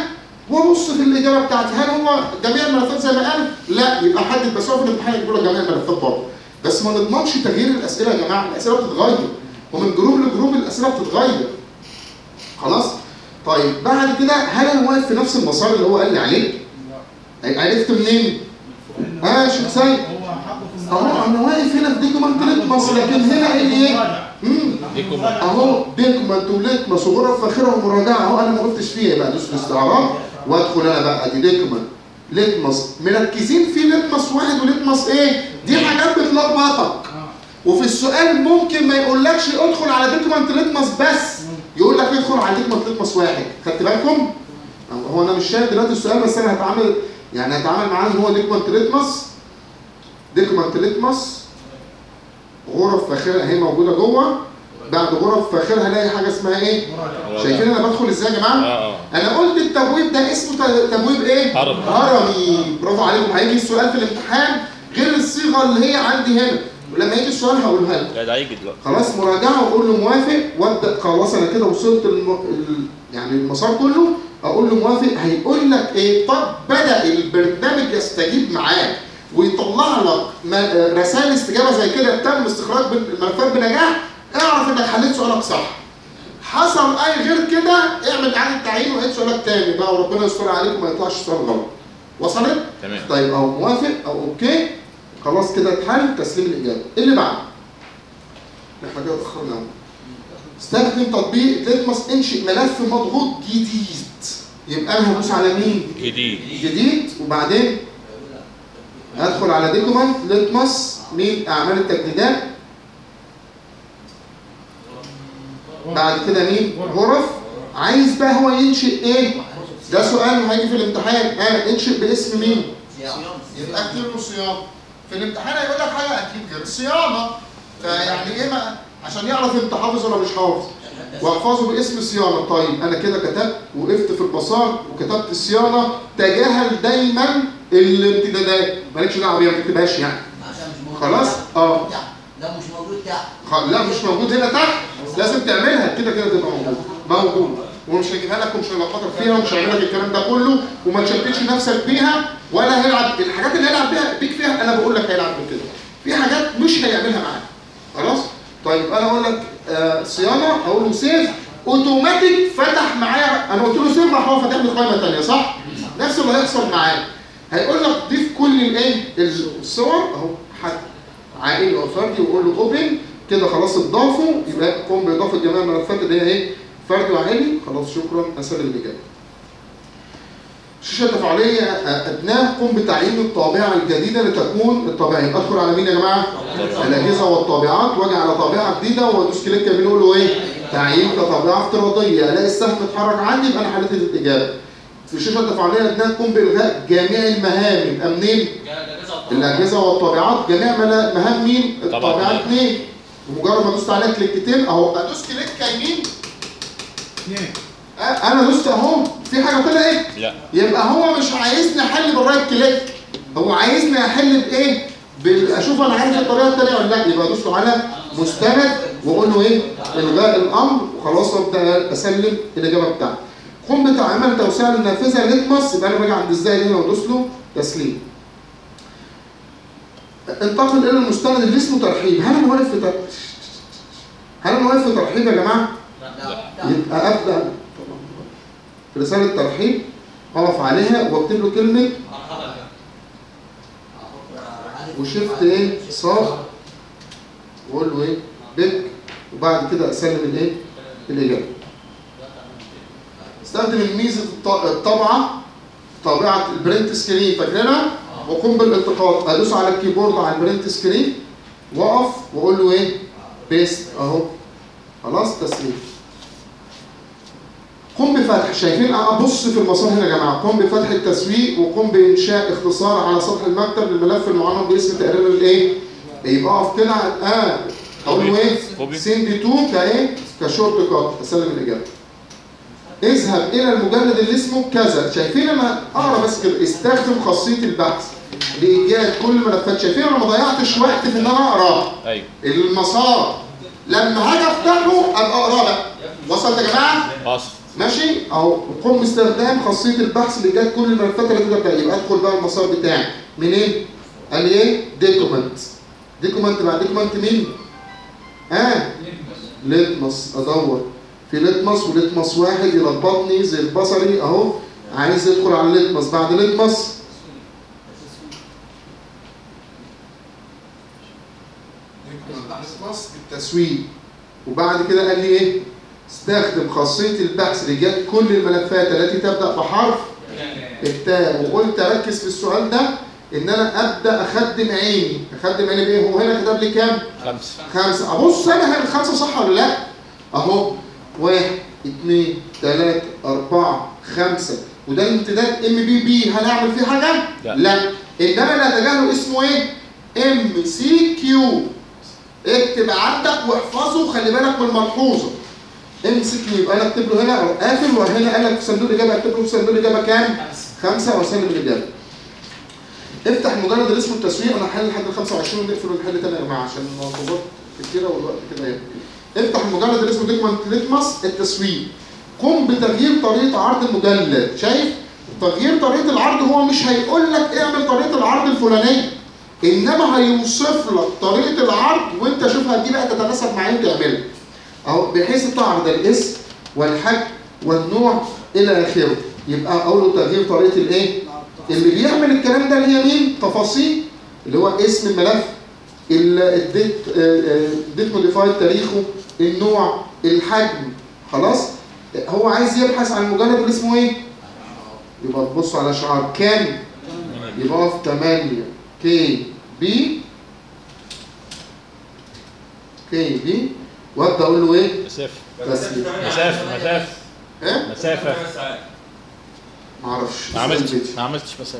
وابص في الاجابه بتاعتي هل هو جميع الملفات زي ما قال؟ لا يبقى حدد بس هو في الامتحان يجيب لك جميع الملفات برضه بس ما نضمنش تغيير الاسئله يا جماعه الاسئله بتتغير ومن جروب لجروب الاسئله بتتغير خلاص طيب بعد كده هل انا واقف في نفس المسار اللي هو قال لي عليه؟ عرفت منين؟ اه شيخ سيد هو حقه في اهو انا واقف هنا في ديكومنت ليتمس لكن هنا ايه اللي ايه؟ مم. ديكومنت. اهو ديكومنت وليتمس وغرف فاخره ومراجعه اهو انا ما وقفتش فيها يبقى ادوس الاستعراض وادخل انا بقى ادي ديكومنت ليتمس مركزين في ليتمس واحد وليتمس ايه؟ دي حاجات بتلخبطك وفي السؤال ممكن ما يقولكش ادخل على ديكومنت ليتمس بس يقول لك ادخل على ديكومنت ليتمس واحد خدت بالكم؟ هو انا مش شايف دلوقتي السؤال بس انا هتعامل يعني هتعامل معاه ان هو ديكومنت ليتمس ديكومنت ليتمس غرف فاخره اهي موجوده جوه بعد غرف فاخره هلاقي حاجه اسمها ايه؟ شايفين انا بدخل ازاي يا جماعه؟ اه اه انا قلت التبويب ده اسمه ت- تبويب ايه؟ هرمي. هرمي برافو عليكم هيجي السؤال في الامتحان غير الصيغه اللي هي عندي هنا ولما يجي السؤال هقولها لكم لا ده هيجي دلوقتي خلاص مراجعه واقول له موافق وابدا خلاص انا كده وصلت الم... ال... يعني المسار كله اقول له موافق هيقول لك ايه طب بدا البرنامج يستجيب معاك ويطلع لك م- رسائل استجابه زي كده تم استخراج بال- الملفات بنجاح اعرف انك حليت سؤالك صح حصل اي غير كده اعمل اعاده تعيين وعيد سؤالك تاني بقى وربنا يستر عليك وما يطلعش سؤال غلط وصلت؟ تمام طيب او موافق او اوكي خلاص كده اتحل تسليم الاجابه إيه اللي بعده احنا كده اتاخرنا أوي. استخدم تطبيق ليتمس انشئ ملف مضغوط جديد يبقى انا هدوس على مين جديد جديد وبعدين ادخل على ديكومنت ليتمس مين اعمال التجديدات بعد كده مين غرف عايز بقى هو ينشئ ايه ده سؤال هيجي في الامتحان اه انشئ باسم مين يبقى اكتب له صيانه في الامتحان هيقول لك حاجه اكيد غير الصيانه فيعني ايه ما عشان يعرف انت حافظ ولا مش حافظ واحفظه باسم الصيانه طيب انا كده كتبت وقفت في المسار وكتبت الصيانه تجاهل دايما الامتدادات مالكش دعوه بيها ما تكتبهاش يعني عشان مش موجود خلاص تحت. اه تحت. ده مش موجود تحت خ- لا مش موجود هنا تحت لازم تعملها كده كده تبقى موجود موجود ومش هجيبها لك ومش هلخبطك فيها ومش هعمل لك الكلام ده كله وما تشتتش نفسك بيها ولا هيلعب الحاجات اللي هيلعب بيها بيك فيها انا بقول لك هيلعب بكده في حاجات مش هيعملها معاك خلاص طيب انا اقول لك آه صيانه اقول له سيف اوتوماتيك فتح معايا انا قلت له سيف راح هو فاتح لي قائمه ثانيه صح؟ نفس اللي هيحصل معاك هيقول لك ضيف كل الايه الصور اهو حد عائلي او فردي ويقول له اوبن كده خلاص اضافوا يبقى قم باضافه جميع الملفات اللي هي ايه فردي وعائلي خلاص شكرا اسلم الاجابه الشاشه التفاعليه ادناه قم بتعيين الطابعه الجديده لتكون الطابعه ادخل على مين يا جماعه؟ الاجهزه والطابعات واجي على طابعه جديده وادوس كليك يمين اقول له ايه؟ تعيين كطابعه افتراضيه الاقي السهم اتحرك عندي يبقى انا حليت الاجابه في الشاشه التفاعليه ادناه قم بالغاء جميع المهام يبقى منين؟ الاجهزه والطابعات جميع ملا- مهام مين؟ طبعاً. الطابعات اثنين ومجرد ما دوست عليها كليكتين اهو ادوس كليك يمين اثنين آه، انا دوست اهو في حاجه طلعت لا يبقى هو مش عايزني احل بالرايت كليك هو عايزني احل بايه؟ بال- اشوف انا عارف الطريقه الثانيه ولا لا يبقى ادوس له على مستند واقول له ايه؟ الغاء الامر وخلاص ابدا اسلم الاجابه بتاعتي. قم بتعمل توسيع للنافذه ليتمس يبقى انا باجي عند ازاي هنا وادوس له تسليم. انتقل الى المستند اللي اسمه ترحيب، هل انا واقف في ترحيب؟ هل انا واقف في ترحيب يا جماعه؟ لا يبقى ابدا في رساله ترحيب اقف عليها واكتب له كلمه وشفت ايه صاد واقول له ايه بك وبعد كده اسلم الايه الاجابه استخدم الميزه الط- الطبعه طابعه البرنت سكرين فاكرينها وقم بالالتقاط ادوس على الكيبورد على البرنت سكرين واقف واقول له ايه بيست اهو خلاص تسليم قم بفتح شايفين ابص في المسار هنا يا جماعه قم بفتح التسويق وقم بانشاء اختصار على سطح المكتب للملف المعامل باسم تقرير الايه يبقى اقف كده على- اه اقول له ايه كوبي. سند تو كايه كشورت كات اسلم الاجابه اذهب الى المجلد اللي اسمه كذا شايفين انا اقرا بس كده استخدم خاصيه البحث لايجاد كل الملفات شايفين انا ما ضيعتش وقت في ان انا اقرا ايوه المسار لما هاجي افتحه ابقى اقراه بقى وصلت يا جماعه اصل ماشي او قم باستخدام خاصيه البحث اللي جت كل الملفات اللي تقدر تلاقيها يبقى ادخل بقى المسار بتاعي منين؟ قال لي ايه؟ ديكومنت ديكومنت بعد ديكومنت مين؟ ها؟ ليتمس ادور في ليتمس وليتمس واحد يلخبطني زي البصري اهو عايز يدخل على الليتمس بعد ليتمس ليتمس التسويق وبعد كده قال لي ايه؟ استخدم خاصيه البحث اللي جت كل الملفات التي تبدا بحرف التاء وقلت اركز في السؤال ده ان انا ابدا اخدم عيني اخدم عيني بايه هو هنا كتب لي كام خمسة خمسة ابص انا هل الخمسة صح ولا لا اهو واحد اثنين ثلاثة أربعة خمسة وده الامتداد ام بي بي هل اعمل فيه حاجة؟ لا. لا انما اللي هتجاهله اسمه ايه؟ ام سي كيو اكتب عندك واحفظه وخلي بالك من الملحوظة ام سي كيو يبقى انا اكتب له هنا او قافل وهنا قال لك في صندوق الاجابة اكتب له في صندوق الاجابة كام؟ خمسة واسلم الاجابة افتح المجرد اللي اسمه التسويق انا هحل لحد ال 25 ونقفل ونحل تاني يا جماعه عشان المواصفات كتيره والوقت كده يعني. افتح المجلد اللي اسمه ديكمنت ليتمس التسويق قم بتغيير طريقه عرض المجلد شايف تغيير طريقه العرض هو مش هيقول لك اعمل طريقه العرض الفلانيه انما هيوصف لك طريقه العرض وانت شوفها دي بقى تتناسب مع اللي تعملها اهو بحيث تعرض الاسم والحجم والنوع الى اخره يبقى اقول له تغيير طريقه الايه اللي بيعمل الكلام ده اللي هي مين تفاصيل اللي هو اسم الملف ال- الديت الديت موديفايد تاريخه النوع الحجم خلاص هو عايز يبحث عن المجلد اللي اسمه ايه يبقى تبص على شعار كام يبقى في 8 كي بي كي بي وابدا اقول له ايه مسافة تسليم مسافة مسافة ها مسافة معرفش ما عملتش ما عملتش مسافة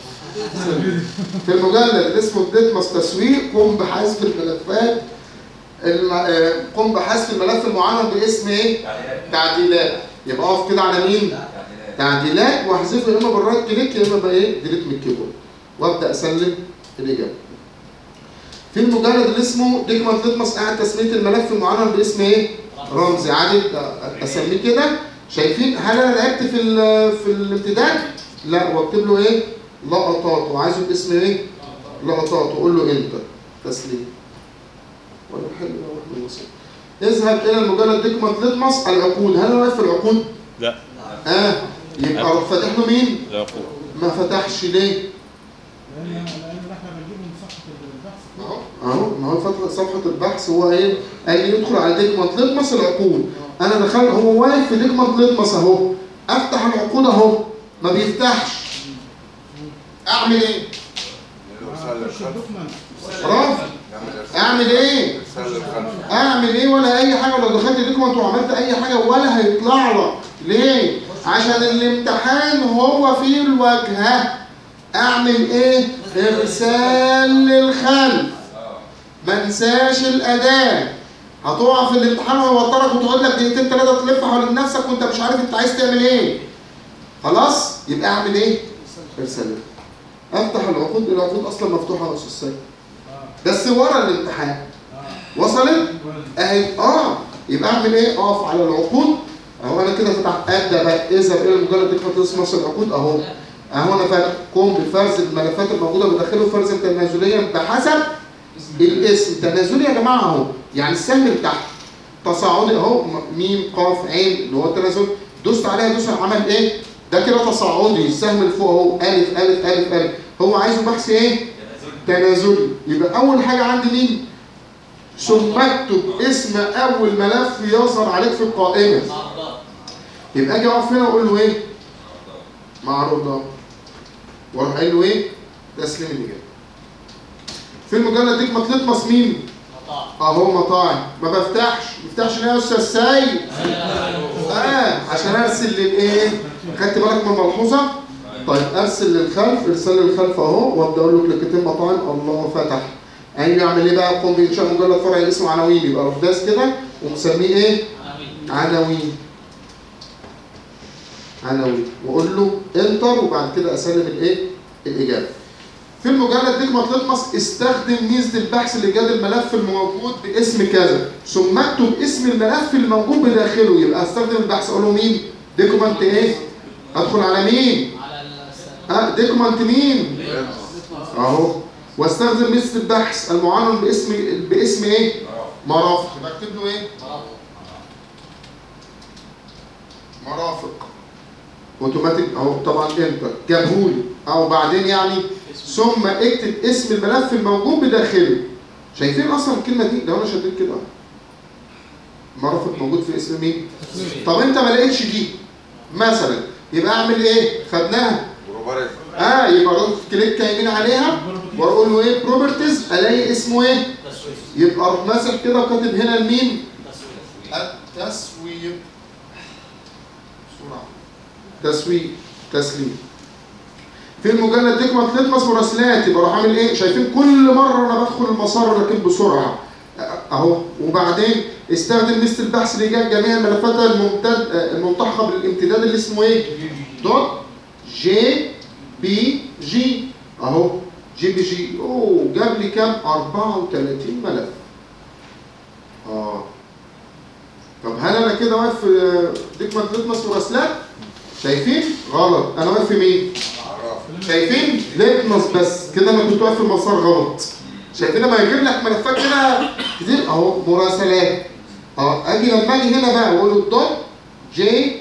في المجلد اللي اسمه ديتمس تسويق قم بحذف الملفات الم... آه، قم بحذف الملف المعلم باسم ايه؟ تعديلات يبقى اقف كده على مين؟ تعديلات واحذفه يا اما بالرايت كليك يا اما بايه؟ ديليت من الكيبورد وابدا اسلم الاجابه. في المجلد اللي اسمه ديكمنت ليتمس قاعد تسميه الملف المعلم باسم ايه؟ رمزي عادي اسميه كده شايفين هل انا لعبت في ال- في الامتداد؟ لا واكتب له ايه؟ لقطات وعايزه باسم ايه؟ لقطات واقول له انتر تسليم. ولا حلو واحد بسيط. اذهب الى المجلد ديكمنت ليتمس العقود هل انا واقف في العقود؟ لا اه يبقى اروح فاتح له مين؟ لا أقول ما فتحش ليه؟ لان لان احنا بنجيبه من صفحه البحث اهو اهو ما هو فتح صفحه البحث هو ايه؟ قال لي يدخل على ديكمنت ليتمس العقود انا دخلت هو واقف في ديكمنت ليتمس اهو افتح العقود اهو ما بيفتحش اعمل ايه؟ ارسال خش للخلف الدوكمنت رافض يعمل ارسال اعمل ايه؟ ارسال للخلف اعمل ايه ولا اي حاجه لو دخلت ديكمنت وعملت اي حاجه ولا هيطلع لك ليه عشان الامتحان هو في الواجهه اعمل ايه ارسال للخلف ما انساش الاداه هتقع في الامتحان ويوترك وتقعد لك دقيقتين ثلاثه تلف حوالين نفسك وانت مش عارف انت عايز تعمل ايه خلاص يبقى اعمل ايه ارسال افتح العقود العقود اصلا مفتوحه يا استاذ سيد بس ورا الامتحان وصلت اهي اه يبقى اعمل ايه اقف على العقود اهو انا كده فتحت ابدا بقى اذهب الى المجرد ديكمنت اسم مصر العقود اهو اهو انا فاتح قوم بفرز الملفات الموجوده بداخله فرزا تنازليا بحسب الاسم تنازلي يا جماعه اهو يعني السهم اللي تحت تصاعدي اهو م- ميم قاف عين اللي هو التنازل دوست عليها دوست عمل ايه ده كده تصاعدي السهم اللي فوق اهو الف الف الف الف هو عايزه بحث ايه تنازلي يبقى اول حاجه عندي مين ثم اكتب اسم اول ملف يظهر عليك في القائمه يبقى اجي اقف هنا واقول له ايه معروض اهو واروح قايل له ايه تسليم الاجابه في المجلد ديك ما تلطمس مين اهو مطاعم ما بفتحش ما بفتحش ليه يا استاذ سيد اه عشان ارسل للايه خدت بالك من الملحوظه طيب ارسل للخلف ارسل للخلف اهو وابدا اقول له كليكتين مطاعم الله فتح عايز يعمل ايه بقى قم بانشاء مجلد فرعي اسمه عناوين يبقى اروح داس كده ومسميه ايه عناوين عناوين واقول له انتر وبعد كده اسلم الايه الاجابه في المجلد ديك ما تلطمس استخدم ميزه البحث لايجاد الملف الموجود باسم كذا ثم اكتب اسم الملف الموجود بداخله يبقى استخدم البحث اقول له مين ديكومنت ايه ادخل على مين على الس- اه ديكومنت مين اهو واستخدم مثل البحث المعلن باسم باسم ايه مرافق يبقى اكتب له ايه مرافق اوتوماتيك اهو طبعا انتر جابهولي او بعدين يعني ثم اكتب اسم الملف الموجود بداخله شايفين اصلا الكلمه دي لو انا شديت كده مرافق موجود في اسم مين طب انت ما لقيتش دي مثلا يبقى اعمل ايه خدناها بروبرز اه يبقى اروح كليك يمين عليها واقول له ايه بروبرتيز الاقي اسمه ايه يبقى اروح ماسك كده وكاتب هنا المين التسويب بسرعه تسويب تسليم في المجلد ديكمنت لتمس مراسلات يبقى اروح اعمل ايه شايفين كل مره انا بدخل المسار لكن بسرعه اهو وبعدين استخدم ليست البحث لايجاد جميع الملفات الممتد الملتحقه بالامتداد اللي اسمه ايه دوت جي بي جي اهو جي بي جي اوه جاب لي كام 34 ملف اه طب هل انا كده واقف في ديكمنت لتمس مراسلات شايفين غلط انا واقف في مين عراف شايفين ليتمس بس كده انا كنت واقف في المسار غلط شايفين لما يجيب لك ملفات كده كتير اهو مراسلات اه اجي لما اجي هنا بقى واقول له دوت جي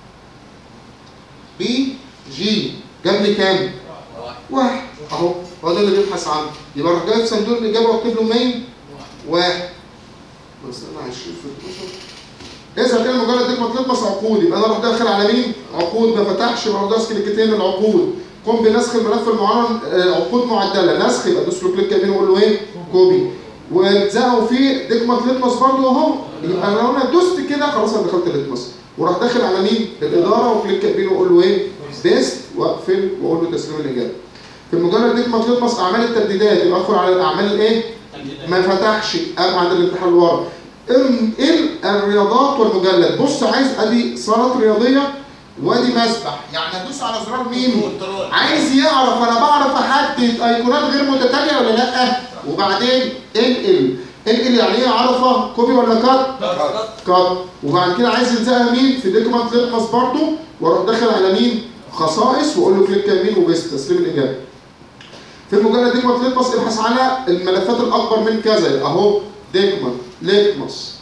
بي جي جاب لي كام؟ واحد اهو هو ده اللي بيبحث عنه يبقى اروح جاي في صندوق الاجابه واكتب له مين؟ واحد بس انا 20 في 12 اذا كان مجرد ديكمنت لتمس عقود يبقى انا اروح داخل على مين؟ عقود ما فتحش يبقى اروح داخل كليكتين العقود قم بنسخ الملف المعلن آه، عقود معدله نسخ يبقى ادوس له كليك يمين واقول له ايه؟ كوبي والزقوا فيه ديكمنت لتمس برضه اهو يبقى لو انا دوست كده خلاص انا دخلت لتمس وراح داخل على مين؟ الاداره وكليك يمين واقول له ايه؟ بيست واقفل واقول له تسليم الاجابه. في المجرد ديكمنت لتمس اعمال التبديدات يبقى ادخل على الاعمال الايه؟ ما فتحش ابعد الامتحان لورا انقل الرياضات والمجلد بص عايز ادي صالات رياضيه وادي مسبح يعني ادوس على زرار مين عايز يعرف انا بعرف احدد ايقونات غير متتاليه ولا لا وبعدين انقل انقل يعني ايه عرفه كوبي ولا كات كات وبعد كده عايز يلزقها مين في ديكومنت لتمس برضو واروح داخل على مين خصائص واقول له كليك يمين وبس تسليم الاجابه في المجلد ديكمنت لتمس ابحث على الملفات الاكبر من كذا اهو ديكمنت لتمس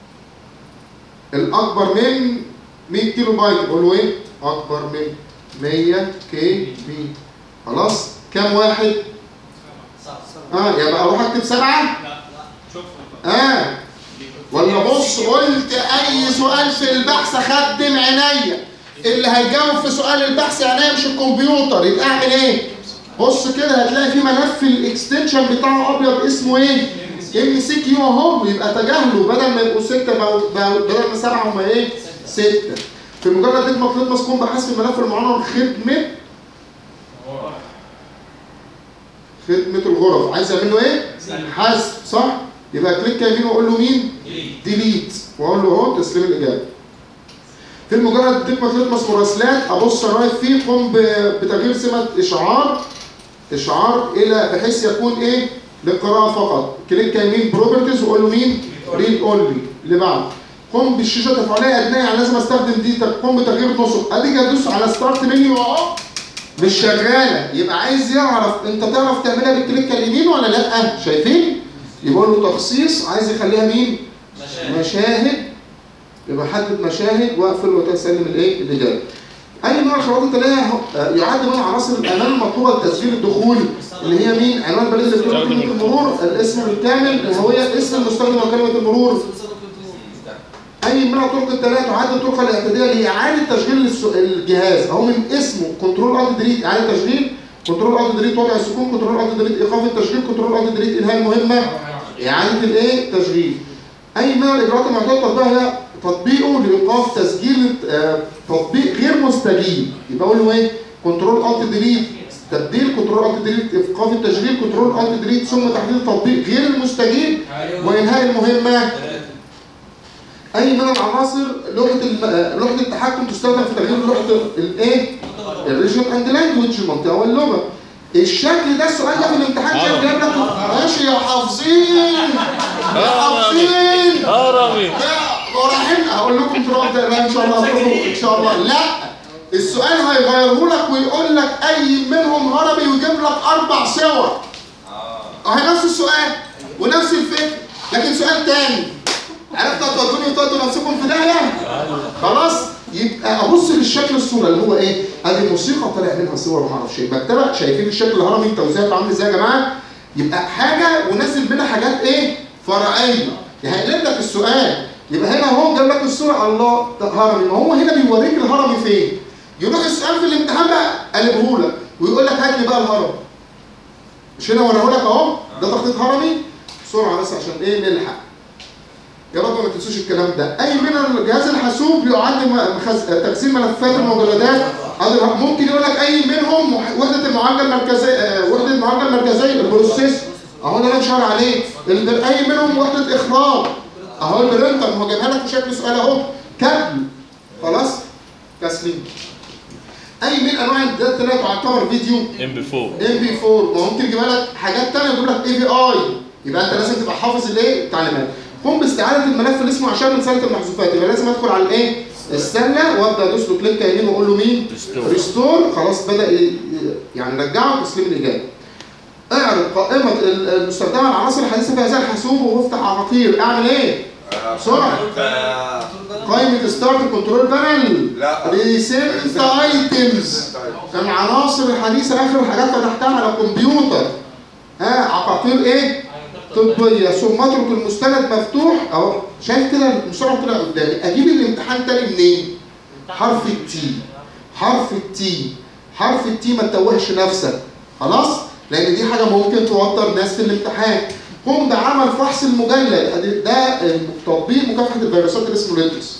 الاكبر من 100 كيلو بايت اقول له ايه اكبر من 100 كي بي خلاص كام واحد اه يبقى اروح اكتب سبعه اه ولا بص قلت اي سؤال في البحث خدم عينيا اللي هيجاوب في سؤال البحث عينيا مش الكمبيوتر يبقى اعمل ايه بص كده هتلاقي في ملف الاكستنشن بتاعه ابيض اسمه ايه ام سي كيو اهو يبقى تجاهله بدل ما يبقوا سته بقوا بقوا- بدل ما سبعه هم ايه سته في مجرد ديكمنت لتمس قم بحث في الملف المعلن خدمه خدمه الغرف عايز يعمل له ايه حذف صح يبقى كليك يمين واقول له مين ديليت واقول له اهو تسليم الاجابه في المجرد ديكمنت لتمس مراسلات ابص انا واقف فيه قم ب- بتغيير سمه اشعار اشعار الى بحيث يكون ايه للقراءه فقط كليك يمين بروبرتيز واقول له مين ريد اونلي اللي بعده قم بالشاشه تفاعليه ادنيه يعني لازم استخدم دي قم بتغيير نسق ادي ادوس على ستارت منيو اهو مش شغاله يبقى عايز يعرف انت تعرف تعملها بالكليك اليمين ولا لا شايفين يبقى له تخصيص عايز يخليها مين مشاهد يبقى حدد مشاهد واقفل وتسلم الايه الاجابه اي نوع الخطوات التاليه هو- آه، يعد من عناصر الامان المطلوبه لتسجيل الدخول اللي هي مين عنوان البريد الالكتروني كلمه المرور الاسم بالكامل الهويه اسم المستخدم وكلمه المرور اي من الطرق التاليه تعد الطرق الاعتياديه لاعاده تشغيل الس- الجهاز او من اسمه كنترول الت ديليت اعاده تشغيل كنترول الت ديليت وضع السكون كنترول الت ديليت ايقاف التشغيل كنترول الت ديليت انهاء المهمه اعاده الايه تشغيل اي من الاجراءات المعتاده تطبيقها هي تطبيقه لايقاف تسجيل آه، تطبيق غير مستجيب يبقى اقول له ايه كنترول الت ديليت تبديل كنترول الت ديليت ايقاف التشغيل كنترول الت ديليت ثم تحديد التطبيق غير المستجيب وانهاء المهمه اي من العناصر لغه الم... آه، لغه التحكم تستخدم في تغيير لغه الايه الريجن اند لانجوج المنطقه واللغه الشكل ده السؤال ده في الامتحان كان جايب لك ماشي يا حافظين يا حافظين هرمي لا ورايحين هقول لكم تروح ده لا ان شاء الله هتروحوا ان شاء الله لا السؤال هيغيره لك ويقول لك اي منهم هرمي ويجيب لك اربع صور اهي نفس السؤال ونفس الفكر لكن سؤال تاني عرفتوا تودوني وتودوا نفسكم في داهيه خلاص يبقى ابص للشكل الصوره اللي هو ايه ادي موسيقى طالع منها صور وما اعرفش ايه مكتبه شايفين الشكل الهرمي توزيعه عامل ازاي يا جماعه يبقى حاجه ونزل منها حاجات ايه فرعيه يهيئ لك السؤال يبقى هنا اهو جاب لك الصوره الله ده هرمي ما هو هنا بيوريك الهرمي فين يروح السؤال في الامتحان بقى قلبه لك ويقول لك هات لي بقى الهرم مش هنا وراه لك اهو ده تخطيط هرمي بسرعه بس عشان ايه نلحق يا رب ما تنسوش الكلام ده اي من الجهاز الحاسوب يعد م- مخز... تخزين ملفات المجلدات هذا ممكن يقول لك اي منهم وح- وحده المعالجه المركزيه آه، وحده المعالجه المركزيه البروسيس اهو ده اللي مشار عليه ال- اي منهم وحده اخراج اهو البرنتر ما هو جايبها لك في شكل سؤال اهو كابل خلاص تسليم اي من انواع الداتا لا تعتبر فيديو ام بي 4 ام بي 4 ما ممكن يجيبها لك حاجات ثانيه يقول لك اي في اي يبقى انت لازم تبقى حافظ الايه التعليمات قم باستعاده الملف اللي اسمه عشان من سله المحذوفات يبقى لازم ادخل على الايه السله وابدا ادوس له كليك يمين واقول له مين Restore. ريستور خلاص بدا ي- يعني رجعه تسليم الاجابه اعرض قائمه ال- المستخدمه العناصر الحديثه في هذا الحاسوب وافتح عقاقير اعمل ايه بسرعه آه، قائمه ستارت كنترول بانل لا. ريسنت ايتمز كان عناصر الحديثه اخر حاجات فتحتها على الكمبيوتر ها عقاقير ايه طبيه ثم اترك المستند مفتوح اهو شايف كده المستند طلع قدامي اجيب الامتحان تاني منين حرف التي حرف التي حرف التي ما تتوهش نفسك خلاص لان دي حاجه ممكن توتر ناس في الامتحان قم بعمل فحص المجلد أدي- ده تطبيق مكافحه الفيروسات اللي اسمه ليتوس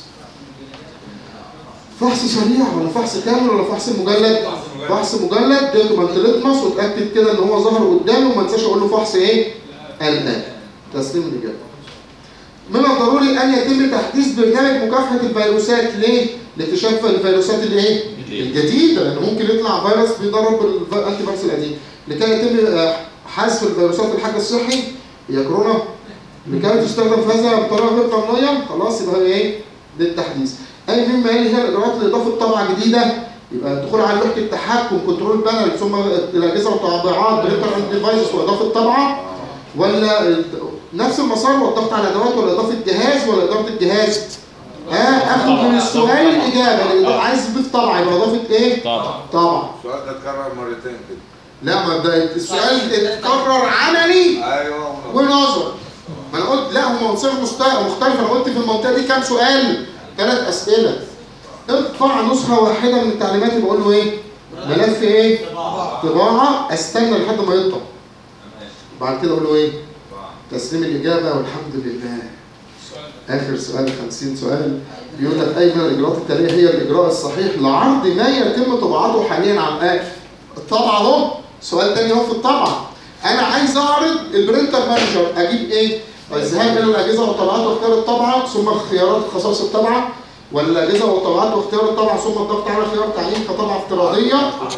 فحص سريع ولا فحص كامل ولا فحص المجلد؟ فحص مجلد دوكيمنت ليتمس واتاكد كده ان هو ظهر قدامي وما انساش اقول له فحص ايه؟ الان تسليم الاجابه. من الضروري ان يتم تحديث برنامج مكافحه الفيروسات ليه؟ لاكتشاف الفيروسات الايه؟ الجديده لان ممكن يطلع فيروس بيضرب الانتي فيروس القديم لكي يتم آه، حذف الفيروسات في الحجر الصحي يا كورونا لكي تستخدم في هذا بطريقه غير قانونيه خلاص يبقى هي ايه؟ للتحديث. اي مما يلي هي الاجراءات لاضافه طبعه جديده يبقى الدخول على لوحه التحكم كنترول بانل ثم الاجهزه والطابعات برينتر اند ديفايس واضافه طبعه ولا ال- نفس المسار والضغط على الادوات ولا اضافه جهاز ولا اداره الجهاز؟ ها اخد من السؤال الاجابه اللي عايز يضيف طبعه يبقى اضافه ايه؟ طبعا طبعا السؤال ده اتكرر مرتين كده لا ما ده السؤال اتكرر عملي ايوه ونظر ما انا قلت لا هم صيغ مست- مختلفه انا قلت في المنطقه دي كام سؤال؟ ثلاث اسئله اطبع نسخه واحده من التعليمات بقول له ايه؟ ملف ايه؟ طباعه استنى لحد ما يطبع بعد كده اقول له ايه؟ تسليم الاجابه والحمد لله اخر سؤال 50 سؤال بيقول لك اي من الاجراءات التاليه هي الاجراء الصحيح لعرض ما يتم طباعته حاليا على الآن الطبعه اهو سؤال تاني اهو في الطبعه انا عايز اعرض البرينتر مانجر اجيب ايه؟ الذهاب الى الاجهزه والطبعات واختيار الطبعه ثم خيارات خصائص الطبعه ولا الاجهزه والطبعات واختيار الطبعه ثم الضغط على خيار تعيين كطبعه افتراضيه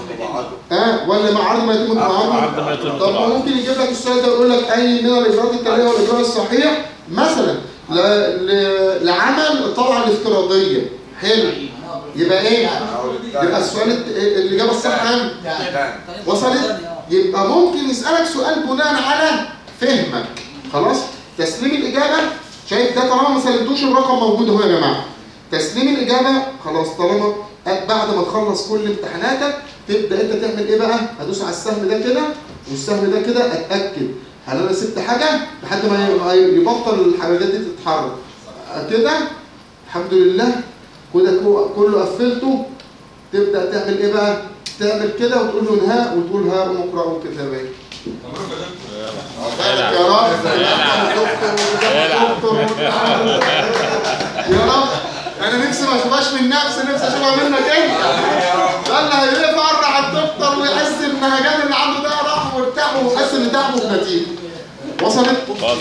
اه ولا مع عرض ما يتم طباعته عرض ما يتم طب ما طباعته. ممكن يجيب لك السؤال ده يقول لك اي من الاجراءات التاليه والاجراء الصحيح مثلا ل... ل... لعمل الطبعه الافتراضيه حلو يبقى ايه؟ يبقى السؤال الت- الاجابه الصح كام؟ وصلت؟ يبقى ممكن يسالك سؤال بناء على فهمك خلاص؟ تسليم الاجابه شايف ده طالما ما سلمتوش الرقم موجود اهو يا جماعه تسليم الاجابه خلاص طالما بعد ما تخلص كل امتحاناتك تبدا انت تعمل ايه بقى؟ هدوس على السهم ده كده والسهم ده كده اتاكد هل انا سبت حاجه لحد ما ي- يبطل الحاجات دي تتحرك كده الحمد لله كده كو- كله قفلته تبدا تعمل ايه بقى؟ تعمل كده وتقول له انهاء وتقول ها قوم اقرأوا كتابين العب. يا رب يا رب انا نفسي ما اشوفهاش من نفسي نفسي اشوفها منك انت ده اللي هيفرح الدكتور ويحس ان النهجان اللي عنده ده راح وارتاح وحس ان تعبه بنتيجه وصلت؟ خد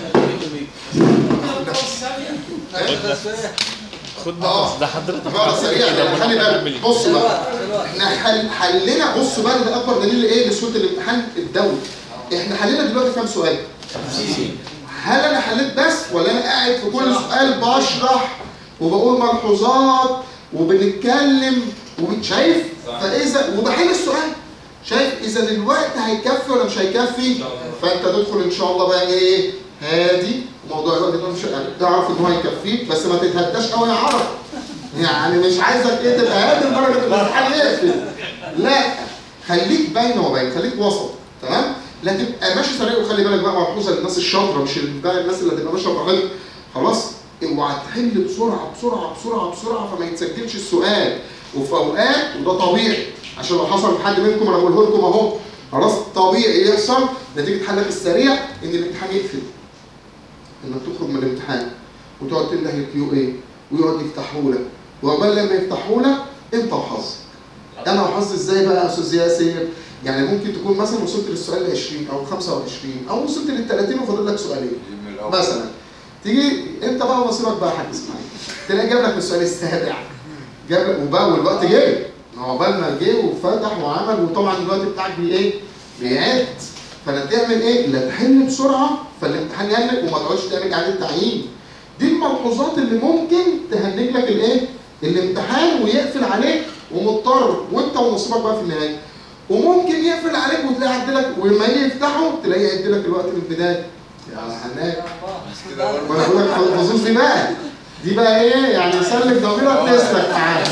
خد آه. نفس ده حضرتك بقى سريع يعني خلي بالك بص بقى احنا حل حلنا بص بقى ده اكبر دليل ايه لسهوله الامتحان الدولي احنا حلينا دلوقتي كام سؤال؟ هل انا حليت بس ولا انا قاعد في كل سؤال بشرح وبقول ملحوظات وبنتكلم وشايف صح. فاذا وبحل السؤال شايف اذا الوقت هيكفي ولا مش هيكفي شاء الله. فانت تدخل ان شاء الله بقى ايه هادي موضوع الوقت ده مش يعني تعرف ان هو هيكفيك بس ما تتهداش قوي يا عرب يعني مش عايزك ايه تبقى هادي لدرجه ان الامتحان يقفل لا خليك بين وبين خليك وسط تمام لا تبقى ماشي سريع وخلي بالك بقى ملحوظه للناس الشاطره مش ال- بقى الناس اللي هتبقى ماشيه براحتها خلاص اوعى تحل بسرعه بسرعه بسرعه بسرعه فما يتسجلش السؤال وفي اوقات وده طبيعي عشان لو حصل لحد منكم انا بقوله لكم اهو خلاص طبيعي يحصل نتيجه حلك السريع ان الامتحان يقفل انك تخرج من الامتحان وتقعد تنده الكيو اي ويقعد يفتحوا لك وعقبال لما يفتحوا لك انت وحظك انا وحظي ازاي بقى يا استاذ ياسر يعني ممكن تكون مثلا وصلت للسؤال ال 20 او 25 او وصلت لل 30 وفاضل لك سؤالين من الأول. مثلا تيجي انت بقى نصيبك بقى يا حاج اسماعيل تلاقي جاب لك السؤال السابع جاب لك وبقى والوقت جري ما هو عقبال ما جه وفتح وعمل وطبعا الوقت بتاعك بي ايه؟ بيعد فلا تعمل ايه؟ لا تحل بسرعه فالامتحان يهنج وما تقعدش تعمل اعاده تعيين دي الملحوظات اللي ممكن تهنج لك الايه؟ الامتحان ويقفل عليك ومضطر وانت ونصيبك بقى في النهايه وممكن يقفل عليك وتلاقي عدلك ولما يجي يفتحه تلاقيه يعد لك الوقت من البدايه يا حنان بس كده برضه وانا بقول لك الخصوص دي بقى دي بقى ايه يعني سلك ضميرك تسلك معاك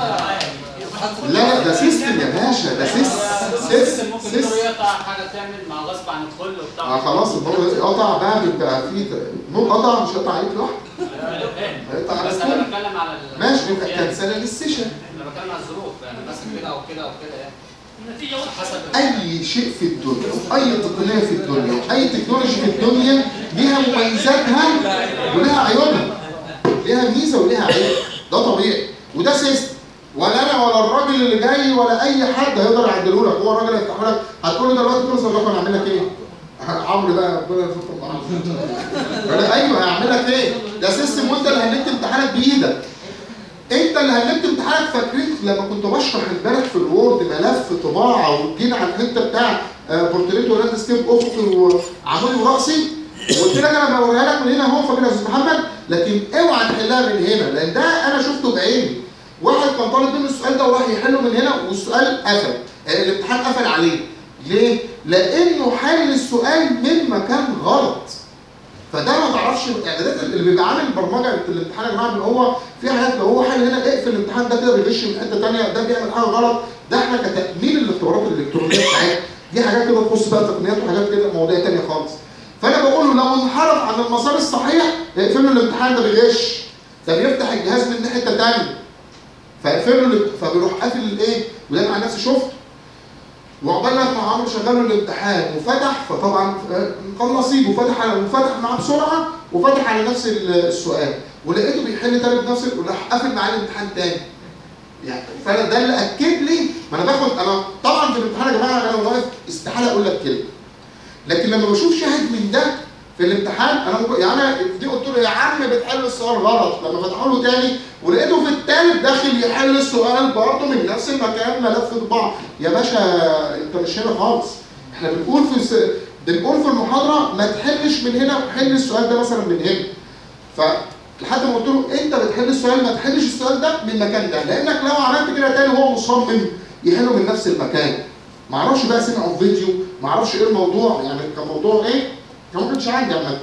لا لا ده سيستم يا باشا ده سيستم سيستم ممكن سيستم الدور يقطع حاجه تعمل مع غصب عن الكل اه وبتاع خلاص الضوء قطع بقى بيبقى فيه نور قطع مش هيقطع عليك لوحده هيقطع على بس انا الكل بتكلم على ال- ماشي يبقى يعني. كنسله للسيشن انا بتكلم على الظروف يعني مثلا كده او كده او كده يعني النتيجه حسب اي شيء في الدنيا اي تقنيه في الدنيا اي تكنولوجي في الدنيا ليها مميزاتها ولها عيوبها ليها ميزه وليها عيب ده طبيعي وده سيستم ولا انا ولا الراجل اللي جاي ولا اي حد هيقدر يعدله لك هو الراجل هيفتح لك هتقول له دلوقتي كل صداقه انا هعمل لك ايه؟ عمرو بقى ربنا يرزقكم بعض. ولا ايوه هيعمل لك ايه؟ ده سيستم وانت اللي هنكت امتحانك بايدك انت اللي هنكت امتحانك فاكرين لما كنت بشرح امبارح في الوورد ملف طباعه وجينا على الحته بتاع آه، بورتريت ولاند سكيب افقي وعمودي وراسي وقلت لك انا بوريها لك من هنا اهو فاكر يا استاذ محمد لكن اوعى تحلها من هنا لان ده انا شفته بعيني واحد كان طالب منه السؤال ده وراح يحله من هنا والسؤال قفل آه، الامتحان قفل عليه ليه؟ لانه حل السؤال من مكان غلط فده ما تعرفش الاعدادات اللي بيبقى عامل برمجه الامتحان يا جماعه ان هو في حاجات لو هو حل هنا اقفل الامتحان ده كده بيغش من حته ثانيه ده بيعمل حاجه غلط ده احنا كتامين الاختبارات الالكترونيه بتاعتنا دي حاجات كده تخص بقى تقنيات وحاجات كده مواضيع ثانيه خالص فانا بقول له لو انحرف عن المسار الصحيح اقفل له الامتحان ده بيغش ده بيفتح الجهاز من حته ثانيه فاقفل له فبيروح قافل الايه وده مع نفسي شفت وعقبال لما عمرو شغال له الامتحان وفتح فطبعا كان نصيب وفتح على وفتح معاه بسرعه وفتح على نفس ال- السؤال ولقيته بيحل تاني بنفس ال- وراح قافل معاه الامتحان تاني يعني فانا ده اللي اكد لي ما انا باخد انا طبعا في الامتحان يا جماعه انا واقف استحاله اقول لك كلمه لكن لما بشوف شاهد من ده في الامتحان انا ممكن يعني انا دي قلت له يا عم بتحل السؤال غلط لما فتحوا له تاني ولقيته في التالت داخل يحل السؤال برضه من نفس المكان ملف طباعه يا باشا انت مش هنا خالص احنا بنقول في س... بنقول في المحاضره ما تحلش من هنا وحل السؤال ده مثلا من هنا فلحد ما قلت له انت بتحل السؤال ما تحلش السؤال ده من المكان ده لانك لو عملت كده تاني هو مصمم يحله من نفس المكان ما اعرفش بقى سمعوا فيديو ما اعرفش ايه الموضوع يعني كان موضوع ايه كان ما كانش عندي عامه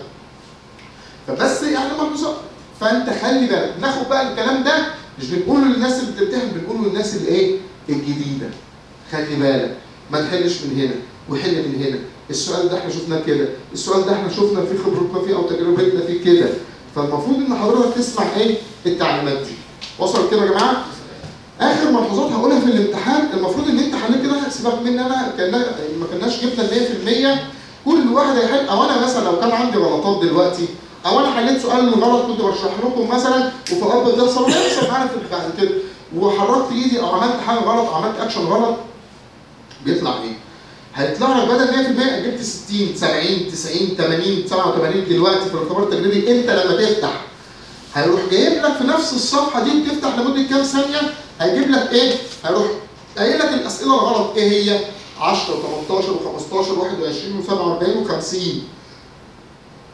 فبس يعني ملحوظات فانت خلي بالك ناخد بقى الكلام ده مش بنقوله للناس اللي بتمتحن بنقوله للناس اللي ايه الجديده خلي بالك ما تحلش من هنا وحل من هنا السؤال ده احنا شفناه كده السؤال ده احنا شفنا فيه خبرتنا فيه او تجربتنا فيه كده فالمفروض ان حضرتك تسمع ايه التعليمات دي وصل كده يا جماعه اخر ملحوظات هقولها في الامتحان المفروض ان انت حليت كده سيبك مني انا كان ما كناش جبنا 100% كل واحد هيحل او انا مثلا لو كان عندي غلطات دلوقتي او انا حليت سؤال غلط كنت بشرح لكم مثلا وفي اب بتحصل ويحصل معانا في بعد كده وحركت ايدي او عملت حاجه غلط او عملت اكشن غلط بيطلع ايه؟ هيطلع لك بدل 100% جبت 60 70 90 80 87 دلوقتي في الاختبار التجريبي انت لما تفتح هيروح جايب لك في نفس الصفحه دي بتفتح لمده كام ثانيه هيجيب لك ايه؟ هيروح قايل لك الاسئله الغلط ايه هي؟ 10 و18 و15 و21 و47 و50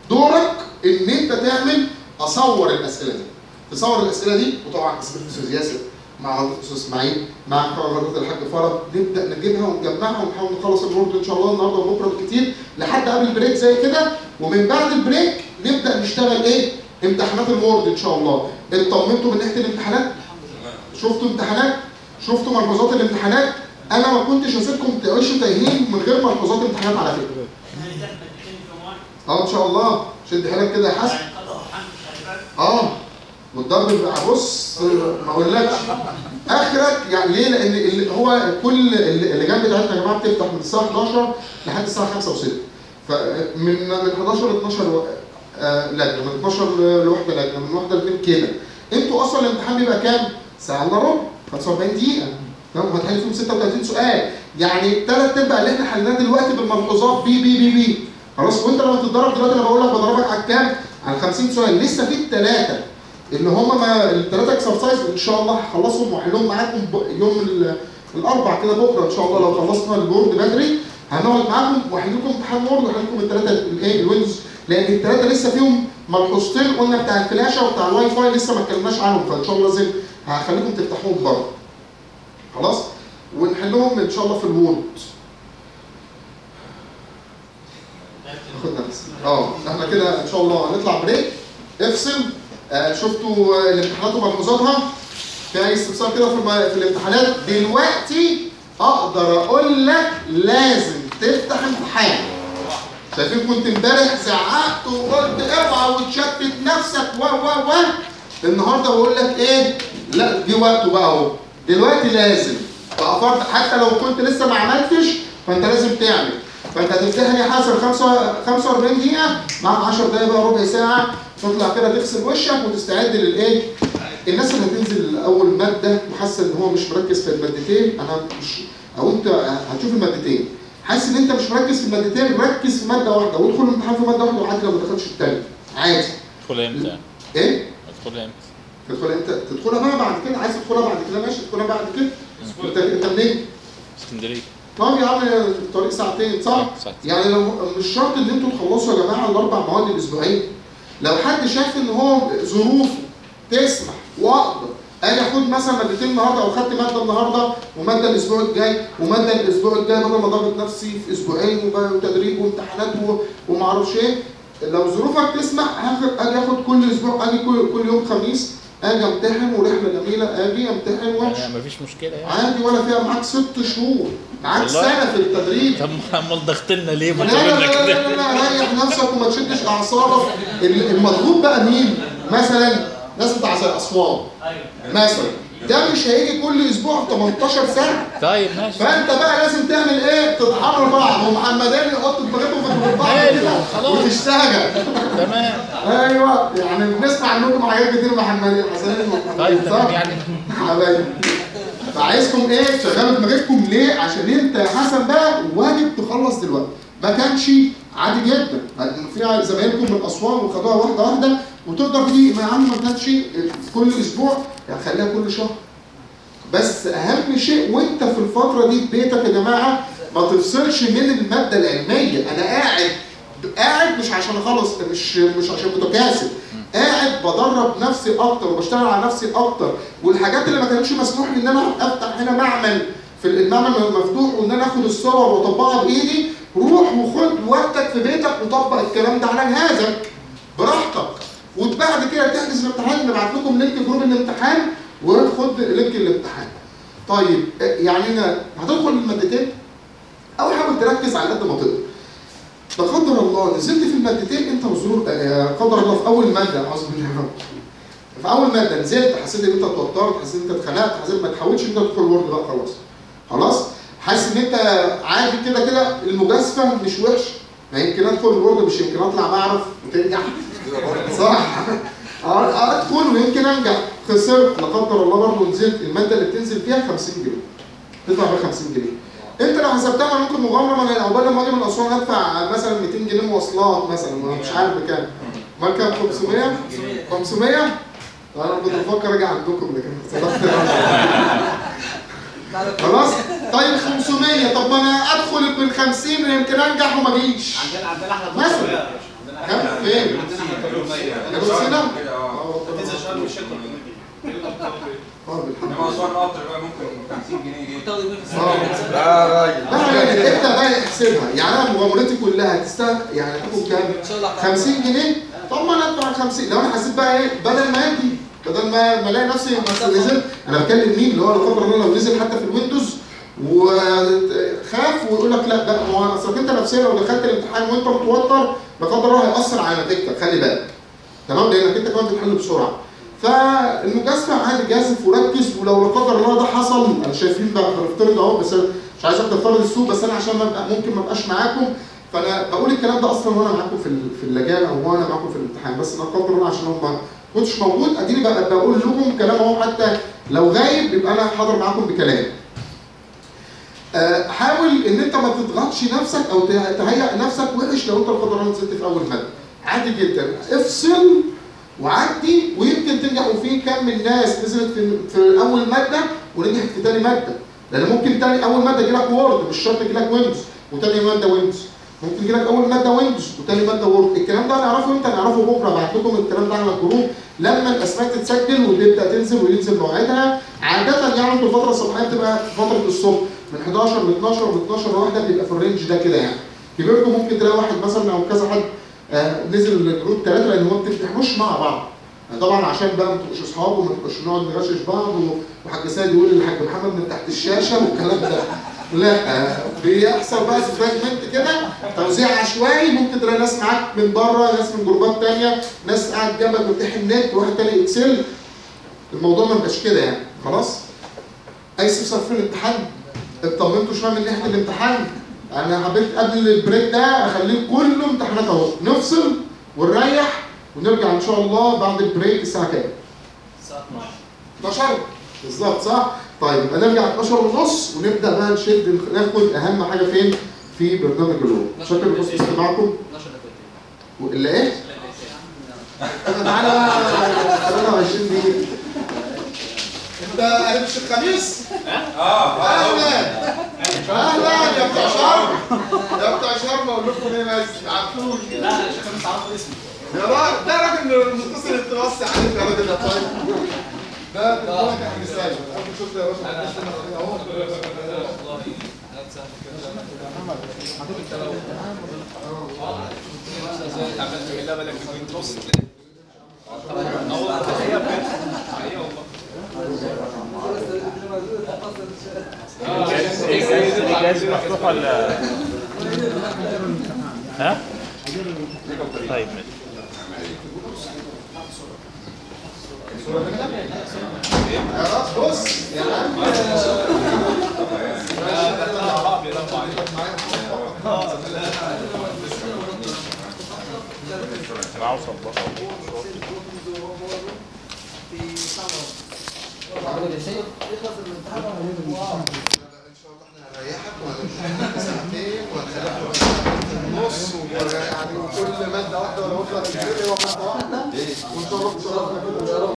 دورك ان انت تعمل اصور الاسئله دي تصور الاسئله دي وطبعا اسئله الاستاذ ياسر مع غلطه الاستاذ اسماعيل مع غلطه الحاج فرج نبدا نجيبها ونجمعها ونحاول نخلص الورد ان شاء الله النهارده وبكره بالكتير لحد قبل البريك زي كده ومن بعد البريك نبدا نشتغل ايه؟ امتحانات الوورد ان شاء الله اطمنتوا من ناحيه الامتحانات؟ شفتوا امتحانات؟ شفتوا ملحوظات الامتحانات؟ انا ما كنتش هسيبكم تعيشوا تايهين من غير ملحوظات امتحانات على فكره. اه ان شاء الله شد حيلك كده يا حسن. اه والضرب بيبقى بص ما اقولكش اخرك يعني ليه؟ لان اللي هو كل اللي- اللجان بتاعتنا يا جماعه بتفتح من الساعه 11 لحد الساعه 5 و6 فمن من 11 ل 12 و- آه، لجنه من 12 لواحده لجنه من واحده لاثنين كده انتوا اصلا الامتحان بيبقى كام؟ ساعه الا ربع 45 دقيقه تمام وهتحل فيهم 36 سؤال يعني ثلاث ارباع اللي احنا حليناه دلوقتي بالملحوظات بي بي بي بي خلاص وانت لما تتدرب دلوقتي انا بقول لك بدربك على الكام؟ على 50 سؤال لسه في الثلاثه اللي هم ما الثلاثه اكسرسايز ان شاء الله هخلصهم واحلهم معاكم ب- يوم ال- الاربع كده بكره ان شاء الله لو خلصنا البورد بدري هنقعد معاكم واحل لكم امتحان وورد واحل لكم الثلاثه الايه الويندوز لان الثلاثه لسه فيهم ملحوظتين قلنا بتاع الفلاشه وبتاع الواي فاي لسه ما اتكلمناش عنهم فان شاء الله لازم هخليكم تفتحوهم برضه خلاص ونحلهم ان شاء الله في الوورد خد نفس اه احنا كده ان شاء الله هنطلع بريك افصل آه شفتوا آه، الامتحانات وملحوظاتها في اي استفسار كده في, الم- في الامتحانات دلوقتي اقدر اقول لك لازم تفتح امتحان شايفين كنت امبارح زعقت وقلت اوعى وتشتت نفسك و و و النهارده بقول لك ايه لا دي وقته بقى اهو دلوقتي لازم بقى فرض حتى لو كنت لسه ما عملتش فانت لازم تعمل فانت هتمتحن يا حسن خمسة- 45 دقيقة معاك 10 دقايق بقى ربع ساعة تطلع كده تغسل وشك وتستعد للايه؟ الناس اللي هتنزل اول مادة وحاسة ان هو مش مركز في المادتين انا مش او انت هتشوف المادتين حاسس ان انت مش مركز في المادتين ركز في مادة واحدة وادخل الامتحان في مادة واحدة وعادي لو ما دخلتش التانية عادي تدخل امتى؟ ايه؟ تدخل امتى؟ تدخل امتى؟ تدخلها بقى بعد كده عايز تدخلها بعد كده ماشي تدخلها بعد كده انت انت منين؟ اسكندريه طب يا عم الطريق ساعتين صح؟ آه، ساعتين. يعني لو مش شرط ان انتوا تخلصوا يا جماعه الاربع مواد الاسبوعين لو حد شايف ان هو ظروفه تسمح واقدر اجي اخد مثلا مادتين النهارده او خدت ماده النهارده وماده الاسبوع الجاي وماده الاسبوع الجاي بدل ما ضغط نفسي في اسبوعين وبقى وتدريب وامتحانات و- وما اعرفش ايه لو ظروفك تسمح هاخد اجي اخد كل اسبوع اجي كل, كل يوم خميس اجي امتحن ورحله جميله اجي امتحن وامشي يعني مفيش مشكله يعني عادي ولا فيها معاك ست شهور معاك والله؟ سنه في التدريب طب امال ضغطنا ليه؟ لا ما لا لا تعملنا لا, كده لا, لا ريح نفسك وما تشدش اعصابك ال- المضغوط بقى مين؟ مثلا ناس بتاع زي اسوان مثلا ده مش هيجي كل اسبوع 18 ساعه طيب ماشي فانت بقى لازم تعمل ايه؟ تتحرر بعض ومحمدين يحطوا دماغهم في بعض حلو، كده خلاص. وتشتغل تمام ايوه يعني بنسمع عنكم حاجات كتير محمدين حسنين ومحمدين طيب تمام صح؟ يعني حبايبي فعايزكم ايه تشغلوا دماغكم ليه عشان انت يا حسن بقى واجب تخلص دلوقتي ما كانش عادي جدا لان في زمايلكم من اسوان وخدوها واحده واحده وتقدر دي ما يا عم ما كانش كل اسبوع يعني خليها كل شهر بس اهم شيء وانت في الفتره دي في بيتك يا جماعه ما تفصلش من الماده العلميه انا قاعد قاعد مش عشان اخلص مش مش عشان متكاسل قاعد بدرب نفسي اكتر وبشتغل على نفسي اكتر والحاجات اللي ما كانش مسموح لي ان انا افتح هنا معمل في المعمل مفتوح وان انا اخد الصور واطبقها بايدي روح وخد وقتك في بيتك وطبق الكلام ده على جهازك براحتك وبعد كده تحجز الامتحان نبعت لكم لينك جروب الامتحان وخد لينك الامتحان طيب يعني انا هتدخل المادتين اول حاجه تركز على قد ما تقدر لا قدر الله نزلت في المادتين انت وظروف آه، قدر الله في اول ماده اعوذ بالله يا رب. في اول ماده نزلت حسيت ان انت اتوترت حسيت ان انت اتخنقت حسيت ما تحاولش ان انت تدخل الورد بقى خلاص خلاص حاسس ان انت عادي كده كده المجازفه مش وحش ما يمكن ادخل الورد مش يمكن اطلع بعرف وتنجح صح اه ادخل ويمكن انجح خسرت لا قدر الله برضه نزلت الماده اللي بتنزل فيها 50 جنيه تدفع ب 50 جنيه انت لو حسبتها ممكن مغامره ما انا عقبال لما اجي من اسوان هدفع مثلا 200 جنيه مواصلات مثلا انا مش عارف بكام ما كام 500 500 انا كنت بفكر اجي عندكم لكن صدقت خلاص طيب 500 طب ما انا ادخل بال 50 يمكن انجح وما اجيش عندنا عندنا احنا مثلا. بص- عندنا كام فين؟ جنوب سيناء؟ كده اه هتنزل شرم الشيخ اه بالحمد انما اسوان قطر بقى ممكن 50 جنيه دي بتاخد يومين في آه. السنه لا يا راجل لا يعني انت بقى احسبها يعني انا مغامرتي كلها تستاهل يعني تاخد كام؟ ان شاء الله 50 جنيه طب ما انا ادفع 50 لو انا حسيت بقى ايه بدل ما اجي بدل ما ما الاقي نفسي بس نزل انا بكلم مين اللي هو لا قدر الله لو نزل حتى في الويندوز وخاف ويقول لك لا بقى ما هو اصلك انت نفسيا لو دخلت الامتحان وانت متوتر لا قدر الله هيأثر على نتيجتك خلي بالك تمام لانك انت كمان بتحل بسرعه فالمجازفه عادي جازف وركز ولو لا قدر الله ده حصل انا شايفين بقى بنفترض اهو بس أنا مش عايز اخد افترض السوق بس انا عشان ما أبقى- ممكن ما ابقاش معاكم فانا بقول الكلام ده اصلا وانا معاكم في ال- في اللجان او وانا معاكم في الامتحان بس لا قدر الله عشان هم ما كنتش موجود اديني بقى بقول لكم كلام اهو حتى لو غايب يبقى انا حاضر معاكم بكلام. آه، حاول ان انت ما تضغطش نفسك او ته- تهيئ نفسك وحش لو انت لا قدر الله نزلت في اول ماده. عادي جدا افصل وعدي ويمكن تنجح وفي كم من ناس نزلت في في اول ماده ونجحت في تاني ماده لان ممكن تاني اول ماده يجي لك وورد مش شرط يجي لك ويندوز وتاني ماده ويندوز ممكن يجي لك اول ماده ويندوز وتاني ماده وورد الكلام ده هنعرفه امتى نعرفه بكره بعت لكم الكلام ده على الجروب لما الاسماء تتسجل وتبدا تنزل وينزل موعدها عاده يعني انتوا الفتره الصباحيه بتبقى في فتره الصبح من 11 ل 12 و 12 لواحده بيبقى في الرينج ده كده يعني كبرتوا ممكن تلاقي واحد مثلا او كذا حد آه، نزل الجروب ثلاثه لان هو ما بتمتحنوش مع بعض طبعا عشان بقى ما تبقوش اصحاب وما تبقوش نقعد نغشش بعض و- وحاج سيد يقول للحاج محمد من تحت الشاشه والكلام ده لا آه، بيحصل بقى فراجمنت كده توزيع عشوائي ممكن تلاقي ناس معاك من بره ناس من جروبات تانية ناس قاعد جنبك بتمتحن نت وواحد تاني اكسل الموضوع ما يبقاش كده يعني خلاص اي استفسار في الامتحان اطمنتوا شويه من ناحيه الامتحان انا حبيت قبل البريك ده اخليه كله امتحانات اهو نفصل ونريح ونرجع ان شاء الله بعد البريك الساعه كام؟ الساعه 12 بالظبط صح؟ طيب يبقى نرجع 12 ونص ونبدا بقى نشد ناخد اهم حاجه فين؟ في برنامج اليوم شكرا لحسن استماعكم 12 دقيقه والا ايه؟ تعالى بقى 23 دقيقه انت عرفت الخميس؟ اه اهلا اهلا يا بتوع شرم يا بتوع شرم اقول لكم ايه بس عرفتوني لا انا شايف مش عارف اسمي يا راجل ده راجل متصل التراث عليك يا راجل يا طيب ده تليفونك يا حاج سالم اول شفت يا باشا اهو والله لا تسهل الجهاز مفتوح ولا ها؟ طيب خلاص بص يا عم انا عاوز اطبقها ان شاء الله احنا هنريحك وهنمتحنك ساعتين وهنخليك في النص ويعني كل ماده واحده ولا بكره ننزل هو ماده واحده وان شاء الله ان شاء الله كده ان شاء الله